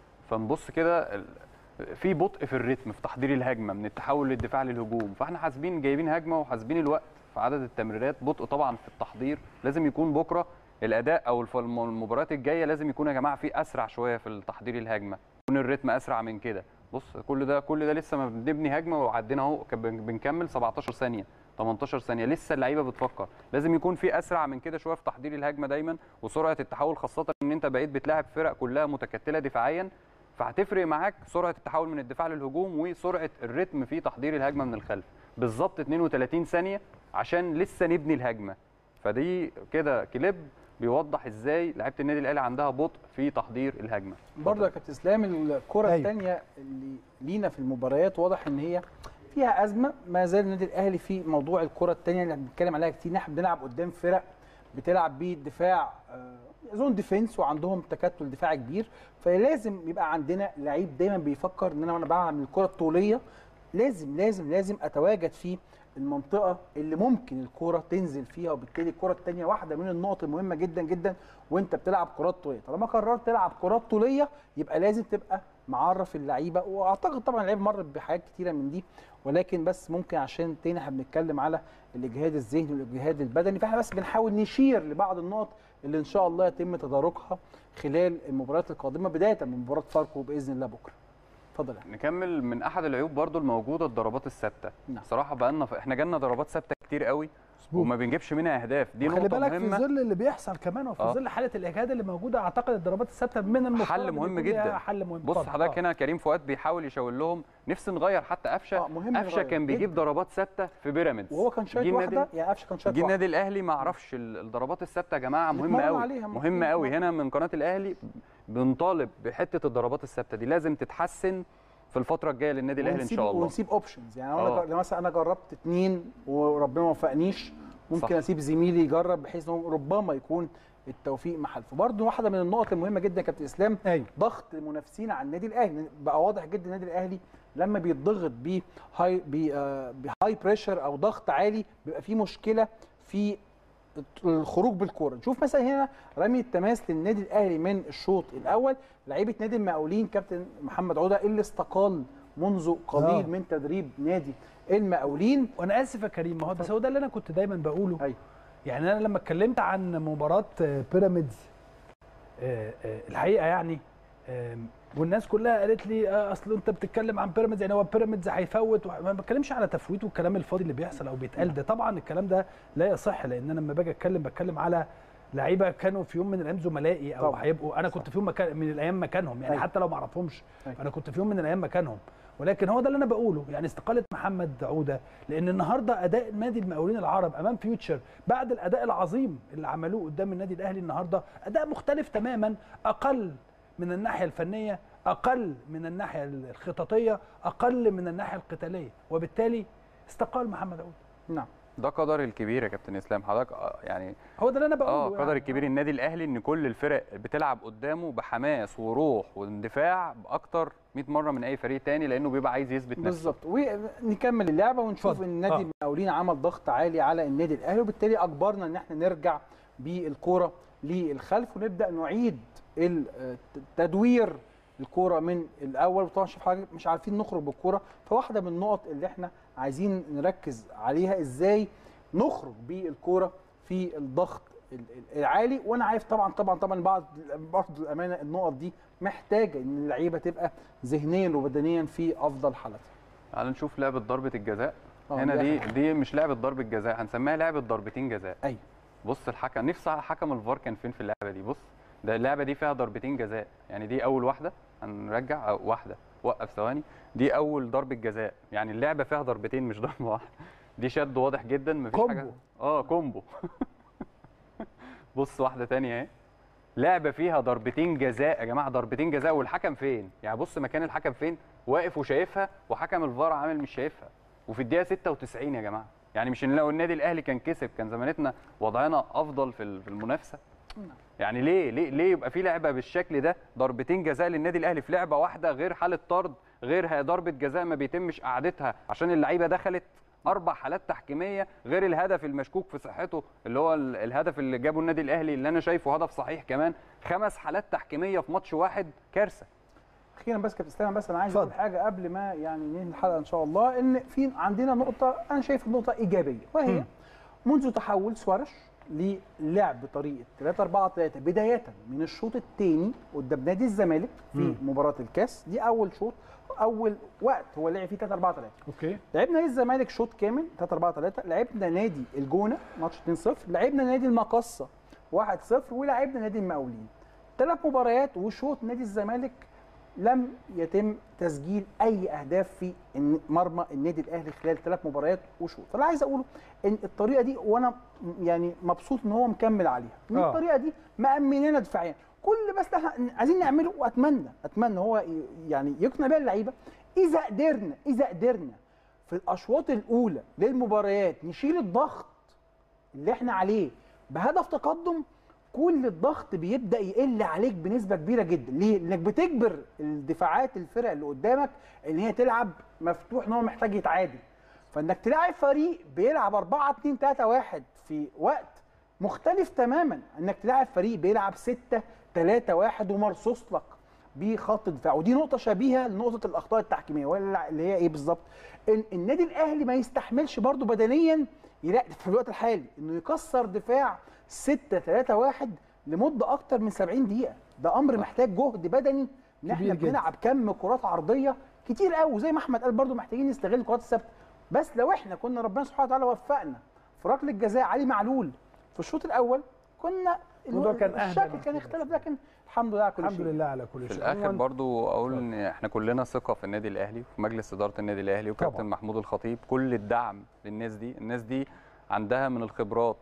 فنبص كده ال- في بطء في الريتم في تحضير الهجمه من التحول للدفاع للهجوم فاحنا حاسبين جايبين هجمه وحاسبين الوقت في عدد التمريرات بطء طبعا في التحضير لازم يكون بكره الاداء او الف- الم- المباريات الجايه لازم يكون يا جماعه في اسرع شويه في التحضير الهجمه يكون الريتم اسرع من كده بص كل ده كل ده لسه ما بنبني هجمه وعدينا اهو كان بن- بنكمل 17 ثانيه 18 ثانيه لسه اللعيبه بتفكر لازم يكون في اسرع من كده شويه في تحضير الهجمه دايما وسرعه التحول خاصه ان انت بقيت بتلاعب فرق كلها متكتله دفاعيا فهتفرق معاك سرعه التحول من الدفاع للهجوم وسرعه الريتم في تحضير الهجمه من الخلف بالظبط 32 ثانيه عشان لسه نبني الهجمه فدي كده كليب بيوضح ازاي لعيبه النادي الاهلي عندها بطء في تحضير الهجمه برضه يا كابتن اسلام الكره أيوة. الثانيه اللي لينا في المباريات واضح ان هي فيها ازمه ما زال النادي الاهلي في موضوع الكره الثانيه اللي بنتكلم عليها كتير إن احنا بنلعب قدام فرق بتلعب بدفاع آه، زون ديفenس وعندهم تكتل دفاعي كبير فلازم يبقى عندنا لعيب دايما بيفكر ان انا وانا بعمل الكره الطوليه لازم لازم لازم اتواجد في المنطقه اللي ممكن الكره تنزل فيها وبالتالي الكره الثانيه واحده من النقط المهمه جدا جدا وانت بتلعب كرات طوليه طالما قررت تلعب كرات طوليه يبقى لازم تبقى معرف اللعيبه واعتقد طبعا اللعيبه مرت بحاجات كتيره من دي ولكن بس ممكن عشان تاني احنا بنتكلم على الاجهاد الذهني والاجهاد البدني فاحنا بس بنحاول نشير لبعض النقط اللي ان شاء الله يتم تداركها خلال المباريات القادمه بدايه من مباراه فاركو باذن الله بكره اتفضل يا أحمد. نكمل من احد العيوب برضو الموجوده الضربات الثابته نعم. صراحه بقالنا ف... احنا جالنا ضربات ثابته كتير قوي وما بنجيبش منها اهداف دي خلي نقطه بالك في مهمه ظل اللي بيحصل كمان وفي آه. ظل حاله الاجهاد اللي موجوده اعتقد الضربات الثابته من المفترض حل إن مهم يكون ليها جدا. حل مهم بص اتفضل. حضرتك آه. هنا كريم فؤاد بيحاول يشاور لهم نفسي نغير حتى قفشه آه، مهم قفشه نغير. كان بيجيب جدا. ضربات ثابته في بيراميدز وهو كان شايط جه النادي- واحده يعني قفشه كان شايط جه واحده النادي الاهلي ما عرفش ال- الضربات الثابته يا جماعه مهمه نتمرن قوي عليها، مهمه نتمرن. قوي هنا من قناه الاهلي بنطالب بحته الضربات الثابته دي لازم تتحسن في الفتره الجايه للنادي الاهلي ان ونسيب- شاء الله ونسيب اوبشنز يعني انا آه. جر- مثلا انا جربت اتنين وربنا ما وفقنيش ممكن صح. اسيب زميلي يجرب بحيث انه ربما يكون التوفيق محل فبرضه واحده من النقط المهمه جدا يا كابتن اسلام ايوه ضغط المنافسين على النادي الاهلي بقى واضح جدا النادي الاهلي لما بيتضغط ب هاي بهاي بريشر او ضغط عالي بيبقى في مشكله في الخروج بالكوره نشوف مثلا هنا رمي التماس للنادي الاهلي من الشوط الاول لعيبه نادي المقاولين كابتن محمد عوده اللي استقال منذ قليل آه. من تدريب نادي المقاولين وانا اسف يا كريم ما هو بس هو ده اللي انا كنت دايما بقوله ايوه يعني انا لما اتكلمت عن مباراه آه، بيراميدز آه، آه، الحقيقه يعني آم، والناس كلها قالت لي آه، اصل انت بتتكلم عن بيراميدز يعني هو بيراميدز هيفوت وح- ما بتكلمش على تفويت والكلام الفاضي اللي بيحصل او بيتقال ده طبعا الكلام ده لا يصح لان انا لما باجي اتكلم بتكلم على لعيبه كانوا في يوم من الايام زملائي او طبعاً. هيبقوا انا كنت في يوم مكان من الايام مكانهم يعني أيوة. حتى لو ما اعرفهمش أيوة. انا كنت في يوم من الايام مكانهم ولكن هو ده اللي انا بقوله يعني استقاله محمد عوده لان النهارده اداء نادي المقاولين العرب امام فيوتشر بعد الاداء العظيم اللي عملوه قدام النادي الاهلي النهارده اداء مختلف تماما اقل من الناحيه الفنيه اقل من الناحيه الخططيه اقل من الناحيه القتاليه وبالتالي استقال محمد عوده نعم ده قدر الكبير يا كابتن اسلام حضرتك آه، يعني هو ده اللي انا بقوله اه يعني. قدر الكبير النادي الاهلي ان كل الفرق بتلعب قدامه بحماس وروح واندفاع باكتر 100 مره من اي فريق تاني لانه بيبقى عايز يثبت نفسه بالظبط ونكمل اللعبه ونشوف اتفضل. ان نادي آه. المقاولين عمل ضغط عالي على النادي الاهلي وبالتالي اجبرنا ان احنا نرجع بالكوره للخلف ونبدا نعيد ال- تدوير الكوره من الاول وطبعا شوف حضرتك مش عارفين نخرج بالكوره فواحده من النقط اللي احنا عايزين نركز عليها ازاي نخرج بالكوره في الضغط ال- ال- العالي وانا عارف طبعا طبعا طبعا بعض برضه الامانه النقط دي محتاجه ان اللعيبه تبقى ذهنيا وبدنيا في افضل حالتها تعال نشوف لعبه ضربه الجزاء آه، هنا دي حاجة. دي مش لعبه ضربه جزاء هنسميها لعبه ضربتين جزاء ايوه بص الحكم نفسي على حكم الفار كان فين في اللعبه دي بص ده اللعبه دي فيها ضربتين جزاء يعني دي اول واحده هنرجع أو واحده وقف ثواني دي اول ضربه جزاء يعني اللعبه فيها ضربتين مش ضربه واحده دي شد واضح جدا مفيش حاجه كومبو. اه كومبو بص واحده تانية اهي لعبه فيها ضربتين جزاء يا جماعه ضربتين جزاء والحكم فين يعني بص مكان الحكم فين واقف وشايفها وحكم الفار عامل مش شايفها وفي الدقيقه 96 يا جماعه يعني مش ان لو النادي الاهلي كان كسب كان زمانتنا وضعنا افضل في ال- في المنافسه يعني ليه ليه ليه يبقى في لعبه بالشكل ده ضربتين جزاء للنادي الاهلي في لعبه واحده غير حاله طرد غير ه- ضربه جزاء ما بيتمش قعدتها عشان اللعيبه دخلت اربع حالات تحكيميه غير الهدف المشكوك في صحته اللي هو ال- الهدف اللي جابه النادي الاهلي اللي انا شايفه هدف صحيح كمان خمس حالات تحكيميه في ماتش واحد كارثه اخيرا بس كابتن اسلام بس انا عايز اقول اتفضل. حاجه قبل ما يعني ننهي الحلقه ان شاء الله ان في عندنا نقطه انا شايف نقطه ايجابيه وهي مم. منذ تحول سوارش للعب بطريقه 3 4 3 بدايه من الشوط الثاني قدام نادي الزمالك في مم. مباراه الكاس دي اول شوط اول وقت هو لعب فيه 3 4 3 اوكي لعبنا نادي الزمالك شوط كامل 3 4 3 لعبنا نادي الجونه ماتش 2 0 لعبنا نادي المقصه 1 0 ولعبنا نادي المقاولين ثلاث مباريات وشوط نادي الزمالك لم يتم تسجيل اي اهداف في الن- مرمى النادي الاهلي خلال ثلاث مباريات وشوط فاللي عايز اقوله ان الطريقه دي وانا م- يعني مبسوط ان هو مكمل عليها ان آه. الطريقه دي مأمننا دفاعيا كل بس احنا عايزين نعمله واتمنى اتمنى هو ي- يعني يقنع بيها اللعيبه اذا قدرنا اذا قدرنا في الاشواط الاولى للمباريات نشيل الضغط اللي احنا عليه بهدف تقدم كل الضغط بيبدا يقل عليك بنسبه كبيره جدا ليه لانك بتجبر الدفاعات الفرق اللي قدامك ان هي تلعب مفتوح ان هو محتاج يتعادل فانك تلاعب فريق بيلعب 4 2 3 1 في وقت مختلف تماما انك تلاعب فريق بيلعب 6 3 1 ومرصوص لك بخط الدفاع ودي نقطه شبيهه لنقطه الاخطاء التحكيميه ولا اللي هي ايه بالظبط ان النادي الاهلي ما يستحملش برضه بدنيا يلاقي في الوقت الحالي انه يكسر دفاع 6 3 1 لمده اكتر من 70 دقيقه ده امر محتاج جهد بدني ان احنا كبير جدا. بنلعب كم كرات عرضيه كتير قوي وزي ما احمد قال برضه محتاجين نستغل الكرات الثابته بس لو احنا كنا ربنا سبحانه وتعالى وفقنا في ركله جزاء علي معلول في الشوط الاول كنا الموضوع كان أهدى الشكل من كان كده. اختلف لكن الحمد لله على كل الحمد شيء لله على كل في شيء الاخر عموماً برضو اقول ان احنا كلنا ثقه في النادي الاهلي وفي مجلس اداره النادي الاهلي وكابتن طبعاً. محمود الخطيب كل الدعم للناس دي الناس دي عندها من الخبرات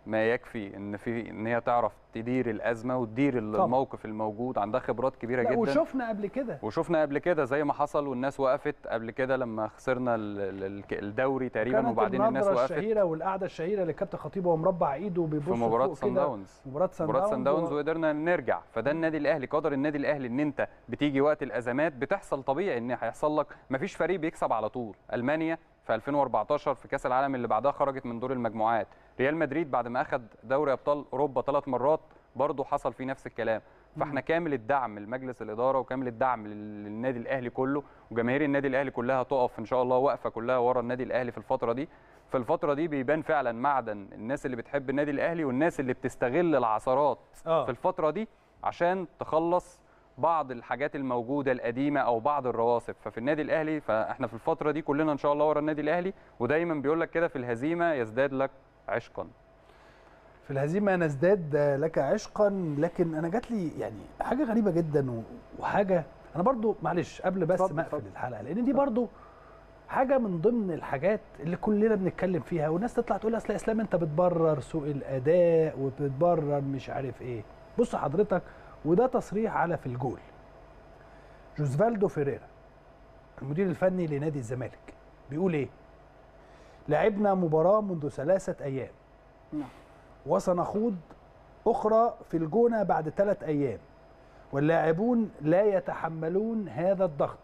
ما يكفي ان في ان هي تعرف تدير الازمه وتدير طبعا. الموقف الموجود عندها خبرات كبيره لا جدا وشفنا قبل كده وشفنا قبل كده زي ما حصل والناس وقفت قبل كده لما خسرنا ال- ال- ال- الدوري تقريبا كانت وبعدين الناس النظرة وقفت الشهيره والقعده الشهيره اللي كابتن خطيب وهو مربع ايده وبيبص في مباراه فوق سان كده. داونز مباراه سان مباراه سان داونز و- وقدرنا نرجع فده النادي الاهلي قدر النادي الاهلي ان انت بتيجي وقت الازمات بتحصل طبيعي ان هيحصل لك مفيش فريق بيكسب على طول المانيا في 2014 في كاس العالم اللي بعدها خرجت من دور المجموعات ريال مدريد بعد ما اخذ دوري ابطال اوروبا ثلاث مرات برضه حصل فيه نفس الكلام فاحنا كامل الدعم لمجلس الاداره وكامل الدعم لل- للنادي الاهلي كله وجماهير النادي الاهلي كلها تقف ان شاء الله واقفه كلها ورا النادي الاهلي في الفتره دي في الفتره دي بيبان فعلا معدن الناس اللي بتحب النادي الاهلي والناس اللي بتستغل العثرات آه. في الفتره دي عشان تخلص بعض الحاجات الموجوده القديمه او بعض الرواسب ففي النادي الاهلي فاحنا في الفتره دي كلنا ان شاء الله ورا النادي الاهلي ودايما بيقول لك كده في الهزيمه يزداد لك عشقا في الهزيمه نزداد لك عشقا لكن انا جات لي يعني حاجه غريبه جدا و- وحاجه انا برضو معلش قبل بس اتفضل، ما اقفل اتفضل. الحلقه لان دي برضو حاجه من ضمن الحاجات اللي كلنا بنتكلم فيها والناس تطلع تقول اصل يا اسلام انت بتبرر سوء الاداء وبتبرر مش عارف ايه بص حضرتك وده تصريح على في الجول جوزفالدو فيريرا المدير الفني لنادي الزمالك بيقول ايه لعبنا مباراه منذ ثلاثه ايام نعم. وسنخوض أخرى في الجونة بعد ثلاث أيام واللاعبون لا يتحملون هذا الضغط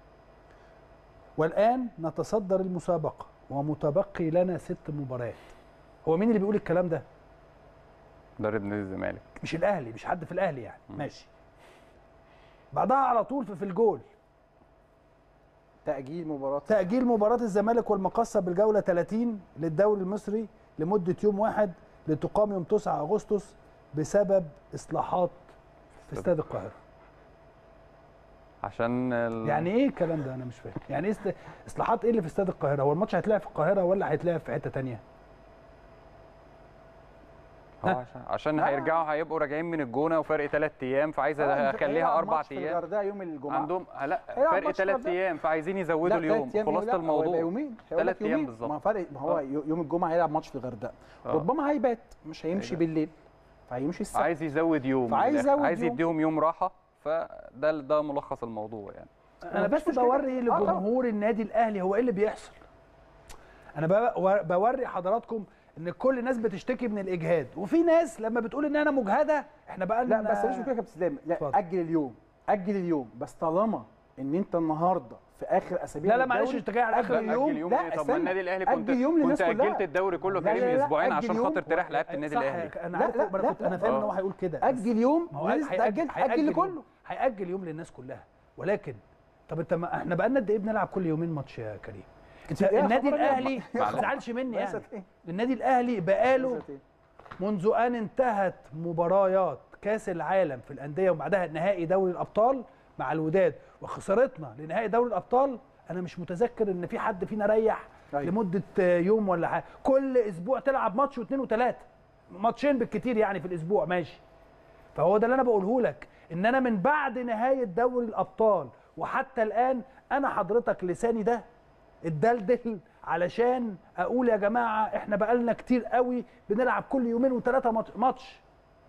والآن نتصدر المسابقة ومتبقي لنا ست مباريات هو مين اللي بيقول الكلام ده؟ مدرب نادي الزمالك مش الأهلي مش حد في الأهلي يعني مم. ماشي بعدها على طول في, في الجول تاجيل مباراه تأجيل مباراة الزمالك والمقصة بالجولة 30 للدوري المصري لمدة يوم واحد لتقام يوم 9 أغسطس بسبب إصلاحات في استاد القاهرة عشان ال... يعني ايه الكلام ده انا مش فاهم يعني ايه است... اصلاحات ايه اللي في استاد القاهره هو الماتش هيتلعب في القاهره ولا هيتلعب في حته تانية هو عشان, عشان هيرجعوا هيبقوا راجعين من الجونه وفرق ثلاث ايام فعايز آه، اخليها هيلعب اربع ماتش في ايام الغردقه يوم الجمعه عندهم لا هيلعب فرق ماتش ثلاث الغردقة. ايام فعايزين يزودوا لا، اليوم تلات أيام خلاصه لا، هو الموضوع هيبقى يومين هيقول تلات لك أيام يومين. بالظبط. ما هو فرق ما هو آه. يوم الجمعه هيلعب ماتش في الغردقه آه. ربما هيبات مش هيمشي هيبات. بالليل فهيمشي السبت عايز يزود يوم فعايز من الآخر. يزود عايز يوم. يديهم يوم راحه فده ده ملخص الموضوع يعني انا بس مفيش مشكلة. بوري آه، طبعا. لجمهور النادي الاهلي هو ايه اللي بيحصل انا ب- بوري حضراتكم ان كل الناس بتشتكي من الاجهاد وفي ناس لما بتقول ان انا مجهده احنا بقى لا بس مش مشكله يا كابتن اسلام لا اتفضل. اجل اليوم اجل اليوم بس طالما ان انت النهارده في اخر اسابيع لا لا معلش الدوري، انت جاي على اخر أجل اليوم اجل يوم لا، ايه طب ما استنى. النادي الاهلي كنت أجل يوم كنت للناس كلها. اجلت الدوري كله لا، لا، كريم لا، اسبوعين أجل عشان يوم. خاطر تريح لعيبه النادي صح الاهلي انا لا، عارف لا، ما انا لا، كنت انا لا. فاهم ان آه. هو هيقول كده بس اجل يوم ما هو الناس هيأجل تاجل هيأجل اجل يوم. لكله هيأجل يوم للناس كلها ولكن طب انت ما احنا بقالنا قد ايه بنلعب كل يومين ماتش يا كريم انت إيه يا النادي خبر أبيض؟ الاهلي ما معلش. تزعلش مني يعني ناقصك إيه؟ النادي الاهلي بقاله ناقصك إيه؟ منذ ان انتهت مباريات كاس العالم في الانديه وبعدها نهائي دوري الابطال مع الوداد وخسارتنا لنهائي دوري الابطال انا مش متذكر ان في حد فينا ريح أيوة. لمده يوم ولا حاجه كل اسبوع تلعب ماتش واثنين وثلاثه ماتشين بالكتير يعني في الاسبوع ماشي فهو ده اللي انا بقوله لك ان انا من بعد نهايه دوري الابطال وحتى الان انا حضرتك لساني ده اتدلدل علشان اقول يا جماعه احنا بقالنا كتير قوي بنلعب كل يومين وثلاثه ماتش- ماتش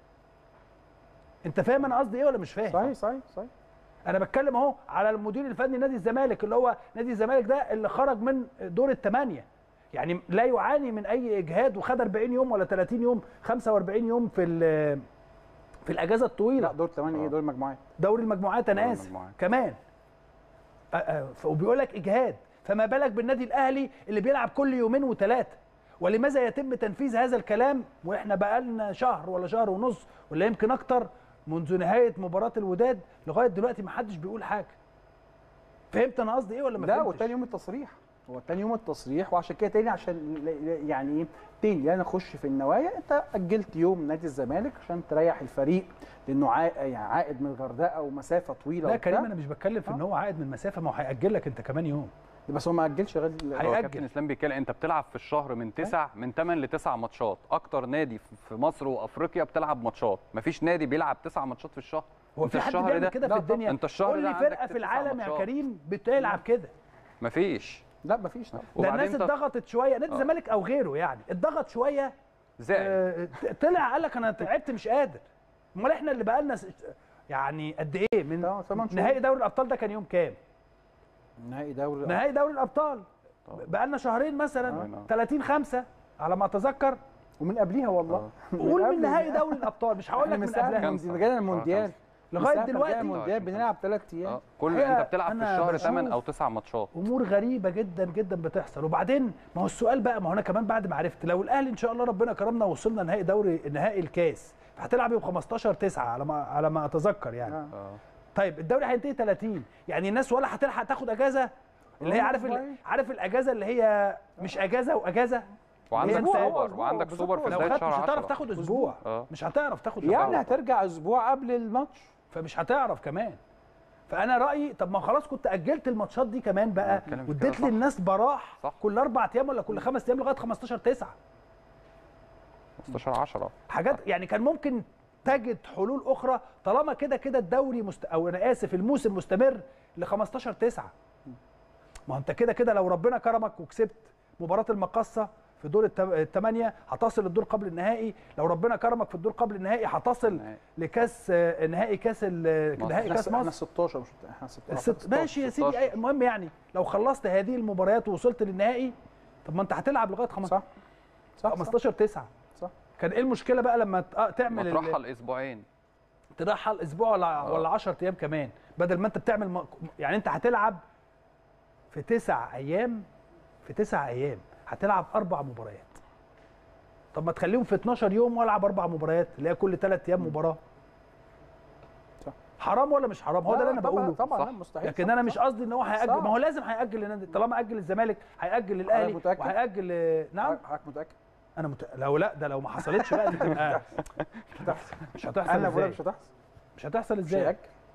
انت فاهم انا قصدي ايه ولا مش فاهم صحيح صحيح صحيح انا بتكلم اهو على المدير الفني نادي الزمالك اللي هو نادي الزمالك ده اللي خرج من دور الثمانيه يعني لا يعاني من اي اجهاد وخد 40 يوم ولا 30 يوم 45 يوم في ال- في الاجازه لا الطويله دور 8 ايه دور المجموعات دوري المجموعات انا دوري اسف المجموعات. كمان أ- أ- وبيقول لك اجهاد فما بالك بالنادي الاهلي اللي بيلعب كل يومين وثلاثه ولماذا يتم تنفيذ هذا الكلام واحنا بقالنا شهر ولا شهر ونص ولا يمكن اكتر منذ نهايه مباراه الوداد لغايه دلوقتي ما حدش بيقول حاجه فهمت انا قصدي ايه ولا ما لا فهمتش وتاني يوم التصريح هو تاني يوم التصريح وعشان كده تاني عشان ل- ل- يعني ايه تاني لا نخش في النوايا انت اجلت يوم نادي الزمالك عشان تريح الفريق لانه عائد يعني عائد من الغردقه ومسافه طويله لا وبتاع. كريم انا مش بتكلم في ان هو عائد من مسافه ما هو هياجل لك انت كمان يوم بس هو ما اجلش غير هو هيأجل. كابتن اسلام بيتكلم انت بتلعب في الشهر من تسع من 8 لتسع ماتشات اكتر نادي في- في مصر وافريقيا بتلعب ماتشات مفيش نادي بيلعب تسع ماتشات في الشهر هو انت في حد الشهر بيعمل ده كده في لا الدنيا انت الشهر قول ده لي عندك فرقه في تسع العالم يا ماتشات. كريم بتلعب كده مفيش لا مفيش لا ده وبعدين الناس انت- اتضغطت شويه نادي آه. الزمالك او غيره يعني اتضغط شويه زعل آه، طلع قال لك انا تعبت مش قادر امال احنا اللي بقالنا س- يعني قد ايه من تمام، تمام شهور. نهائي دوري الابطال ده كان يوم كام نهائي دوري نهائي دوري الابطال بقالنا شهرين مثلا آه. 30 5 على ما اتذكر ومن قبليها والله قول قبل من نهائي النهائي. دول الابطال مش هقول لك من قبلها خمسة. مجال المونديال لغايه من ساعة ما دلوقتي جاء المونديال بنلعب ثلاث ايام اه كل الحقيقة انت بتلعب في أنا الشهر بشوف- 8 او 9 ماتشات امور غريبه جدا جدا بتحصل وبعدين ما هو السؤال بقى ما هو انا كمان بعد ما عرفت لو الاهلي ان شاء الله ربنا كرمنا ووصلنا نهائي دوري نهائي الكاس هتلعب يوم 15 9 على ما على ما اتذكر يعني آه. اه طيب الدوري هينتهي 30 يعني الناس ولا هتلحق تاخد اجازه اللي هي آه، عارف ال- والله. عارف الاجازه اللي هي مش اجازه واجازه وعندك هي أنت- سوبر أسبوع، وعندك بالظبط سوبر في لو بدايه خدت شهر مش هتعرف 10 تاخد اسبوع اه مش هتعرف تاخد يعني اسبوع هترجع اسبوع قبل الماتش فمش هتعرف كمان فانا رايي طب ما خلاص كنت اجلت الماتشات دي كمان بقى بتكلم في واديت كده، صح. للناس براح صح. كل اربع ايام ولا كل خمس ايام لغايه 15 9 15 10 حاجات يعني كان ممكن تجد حلول اخرى طالما كده كده الدوري مست... او انا اسف الموسم مستمر ل 15 9 ما هو انت كده كده لو ربنا كرمك وكسبت مباراه المقصه في دور الت- الثمانيه هتصل الدور قبل النهائي لو ربنا كرمك في الدور قبل النهائي هتصل النهائي. لكاس آه، نهائي كاس ال- مصر. نهائي كاس احنا مصر 16 مش احنا 16 الست ماشي يا سيدي 16. أي- المهم يعني لو خلصت هذه المباريات ووصلت للنهائي طب ما انت هتلعب لغايه 15 صح صح 15 9 صح كان ايه المشكله بقى لما ت- آه، تعمل ال- مترحل اسبوعين ترحل اسبوع ولا ولا 10 ايام كمان بدل ما انت بتعمل م... يعني انت هتلعب في تسع ايام في تسع ايام هتلعب اربع مباريات طب ما تخليهم في 12 يوم والعب اربع مباريات اللي هي كل ثلاث ايام مباراه صح. حرام ولا مش حرام هو ده اللي انا طبعاً- بقوله طبعا صح. لا مستحيل لكن صح، انا مش صح. قصدي ان هو هيأجل صح. ما هو لازم هيأجل لنادي طالما أجل الزمالك هيأجل للاهلي متأكد؟ وهيأجل نعم حضرتك متاكد انا مت... لو لا ده لو ما حصلتش بقى دي تبقى مش هتحصل مش هتحصل انا بقول لك ازاي مش هتحصل مش هتحصل مش ازاي هيأجل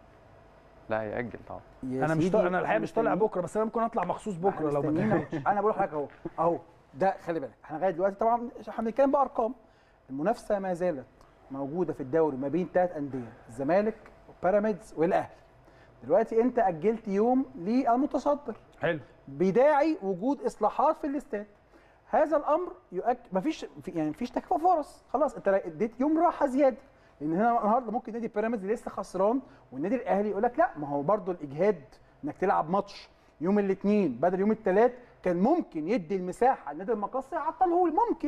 لا هيأجل طبعا يا انا مش سيدي، طالع انا الحقيقه مش طالع مستنيين. بكره بس انا ممكن اطلع مخصوص بكره لو ما مستنيين اتأجلش. انا بقول لحضرتك اهو اهو ده خلي بالك احنا لغايه دلوقتي طبعا احنا بنتكلم بارقام المنافسه ما زالت موجوده في الدوري ما بين ثلاث انديه الزمالك وبيراميدز والاهلي دلوقتي انت اجلت يوم للمتصدر حلو بداعي وجود اصلاحات في الاستاد هذا الامر يؤكد مفيش في يعني مفيش تكافؤ فرص خلاص انت اديت يوم راحه زياده لان هنا النهارده ممكن نادي بيراميدز لسه خسران والنادي الاهلي يقول لك لا ما هو برضو الاجهاد انك تلعب ماتش يوم الاثنين بدل يوم الثلاث كان ممكن يدي المساحه لنادي المقصه يعطله ممكن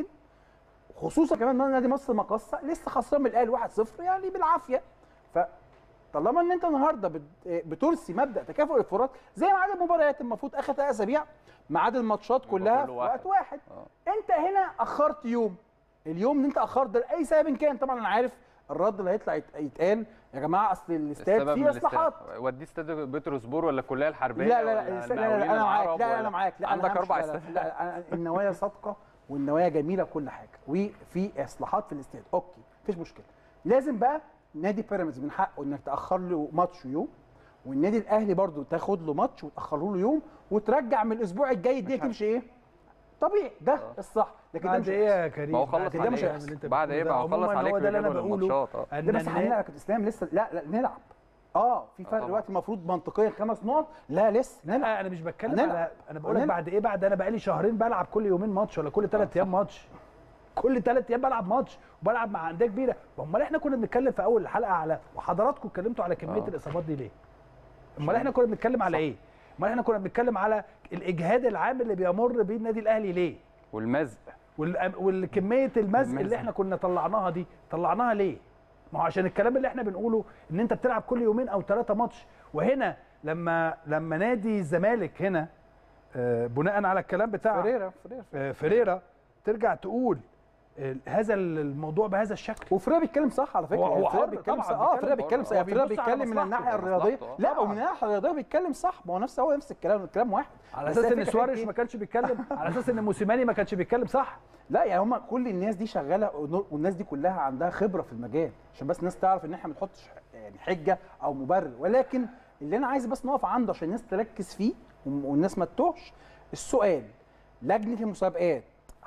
خصوصا كمان ان نادي مصر المقصه لسه خسران من الاهلي 1-0 يعني بالعافيه ف طالما ان انت النهارده بت- بترسي مبدا تكافؤ الفرص زي ميعاد المباريات المفروض اخر ثلاث اسابيع ميعاد الماتشات يبقى كلها كله في واحد. وقت واحد آه. انت هنا اخرت يوم اليوم اللي انت اخرت ده لاي سبب كان طبعا انا عارف الرد اللي هيطلع يت- يتقال يا جماعه اصل الاستاد السبب فيه من الاستاد. اصلاحات وديه استاد بتروسبور ولا الكليه الحربيه لا لا لا, ولا الاستاد- لا, لا, لا المقاولين انا معاك العرب لا, لا ولا- انا معاك لا أنا عندك همشي- اربع لا, لا, استاد لا, لا أنا- النوايا صادقه والنوايا جميله كل حاجه وفي اصلاحات في الاستاد اوكي مفيش مشكله لازم بقى نادي بيراميدز من حقه انك تاخر له ماتش يوم والنادي الاهلي برضو تاخد له ماتش وتاخر له يوم وترجع من الاسبوع الجاي الدنيا تمشي ايه طبيعي ده الصح لكن ده بعد مش ايه هيحصل. يا كريم ما هو بعد خلص إيه عليه. مش هيحصل اللي انت بعد بتقوله ايه ده؟ بقى هو خلص عموماً عليك هو ده اللي انا بجدول بقوله الماتشات اه ان ده بس احنا النا- يا كابتن اسلام لسه لا لا نلعب اه في فرق طبعاً. دلوقتي المفروض منطقيا خمس نقط لا لسه نلعب لا انا مش بتكلم هنلعب. على انا بقول لك هنلعب. بعد ايه بعد انا بقالي شهرين بلعب كل يومين ماتش ولا كل ثلاث ايام ماتش كل ثلاث ايام بلعب ماتش وبلعب مع انديه كبيره امال احنا كنا بنتكلم في اول الحلقه على وحضراتكم اتكلمتوا على كميه آه. الاصابات دي ليه امال احنا كنا بنتكلم على ايه امال احنا كنا بنتكلم على الاجهاد العام اللي بيمر بيه النادي الاهلي ليه والمزق وال- والكميه المزق اللي المزق. احنا كنا طلعناها دي طلعناها ليه ما هو عشان الكلام اللي احنا بنقوله ان انت بتلعب كل يومين او ثلاثه ماتش وهنا لما لما نادي الزمالك هنا آه، بناء على الكلام بتاع فريرا فريرا آه، فيريرا ترجع تقول آه، هذا الموضوع بهذا الشكل وفريرا بيتكلم صح على فكره هو- هو فريرا حر بيتكلم طبعاً، صح اه بيتكلم فريرا بيتكلم حر. صح هو فريرا بيبص على بيتكلم من الناحيه مصلحته، الرياضيه مصلحته. لا طبعاً. ومن الناحيه الرياضيه بيتكلم صح ما هو نفس هو نفس الكلام الكلام واحد على بس اساس هي ان فكرة سواريش إيه؟ ما كانش بيتكلم على اساس ان موسيماني ما كانش بيتكلم صح لا يعني هم كل الناس دي شغاله والناس دي كلها عندها خبره في المجال عشان بس الناس تعرف ان احنا ما بنحطش يعني حجه او مبرر ولكن اللي انا عايز بس نقف عنده عشان الناس تركز فيه والناس ما تتوهش السؤال لجنه المسابقات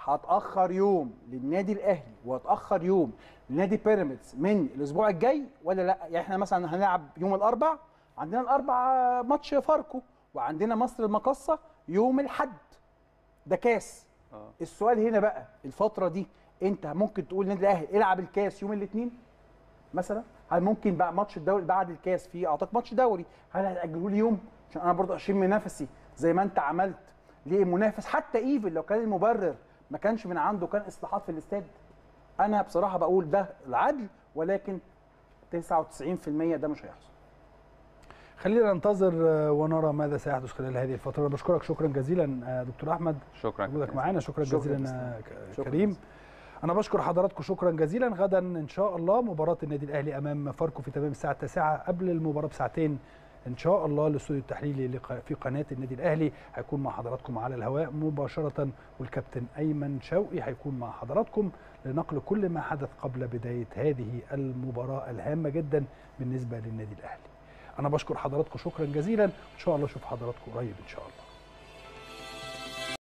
هتاخر يوم للنادي الاهلي وهتاخر يوم لنادي بيراميدز من الاسبوع الجاي ولا لا يعني احنا مثلا هنلعب يوم الاربع عندنا الاربع ماتش فاركو وعندنا مصر المقصه يوم الاحد ده كاس اه السؤال هنا بقى الفترة دي انت ممكن تقول للنادي الاهلي العب الكاس يوم الاثنين مثلا هل ممكن بقى ماتش الدوري بعد الكاس في اعطاك ماتش دوري هل هتاجله لي يوم عشان انا برضه اشيل من نفسي زي ما انت عملت ليه منافس حتى ايفن لو كان المبرر ما كانش من عنده كان اصلاحات في الاستاد انا بصراحه بقول ده العدل ولكن 99% ده مش هيحصل خلينا ننتظر آه، ونرى ماذا سيحدث خلال هذه الفتره أنا بشكرك شكرا جزيلا آه، دكتور احمد شكرا وجودك معانا شكرا, شكراً جزيلا جزيلاً. آه، ك- شكراً كريم جزيلاً. انا بشكر حضراتكم شكرا جزيلا غدا ان شاء الله مباراه النادي الاهلي امام فاركو في تمام الساعه 9 قبل المباراه بساعتين ان شاء الله الاستوديو التحليلي لق- في قناه النادي الاهلي هيكون مع حضراتكم على الهواء مباشره والكابتن ايمن شوقي هيكون مع حضراتكم لنقل كل ما حدث قبل بدايه هذه المباراه الهامه جدا بالنسبه للنادي الاهلي انا بشكر حضراتكم شكرا جزيلا ان شاء الله اشوف حضراتكم قريب ان شاء الله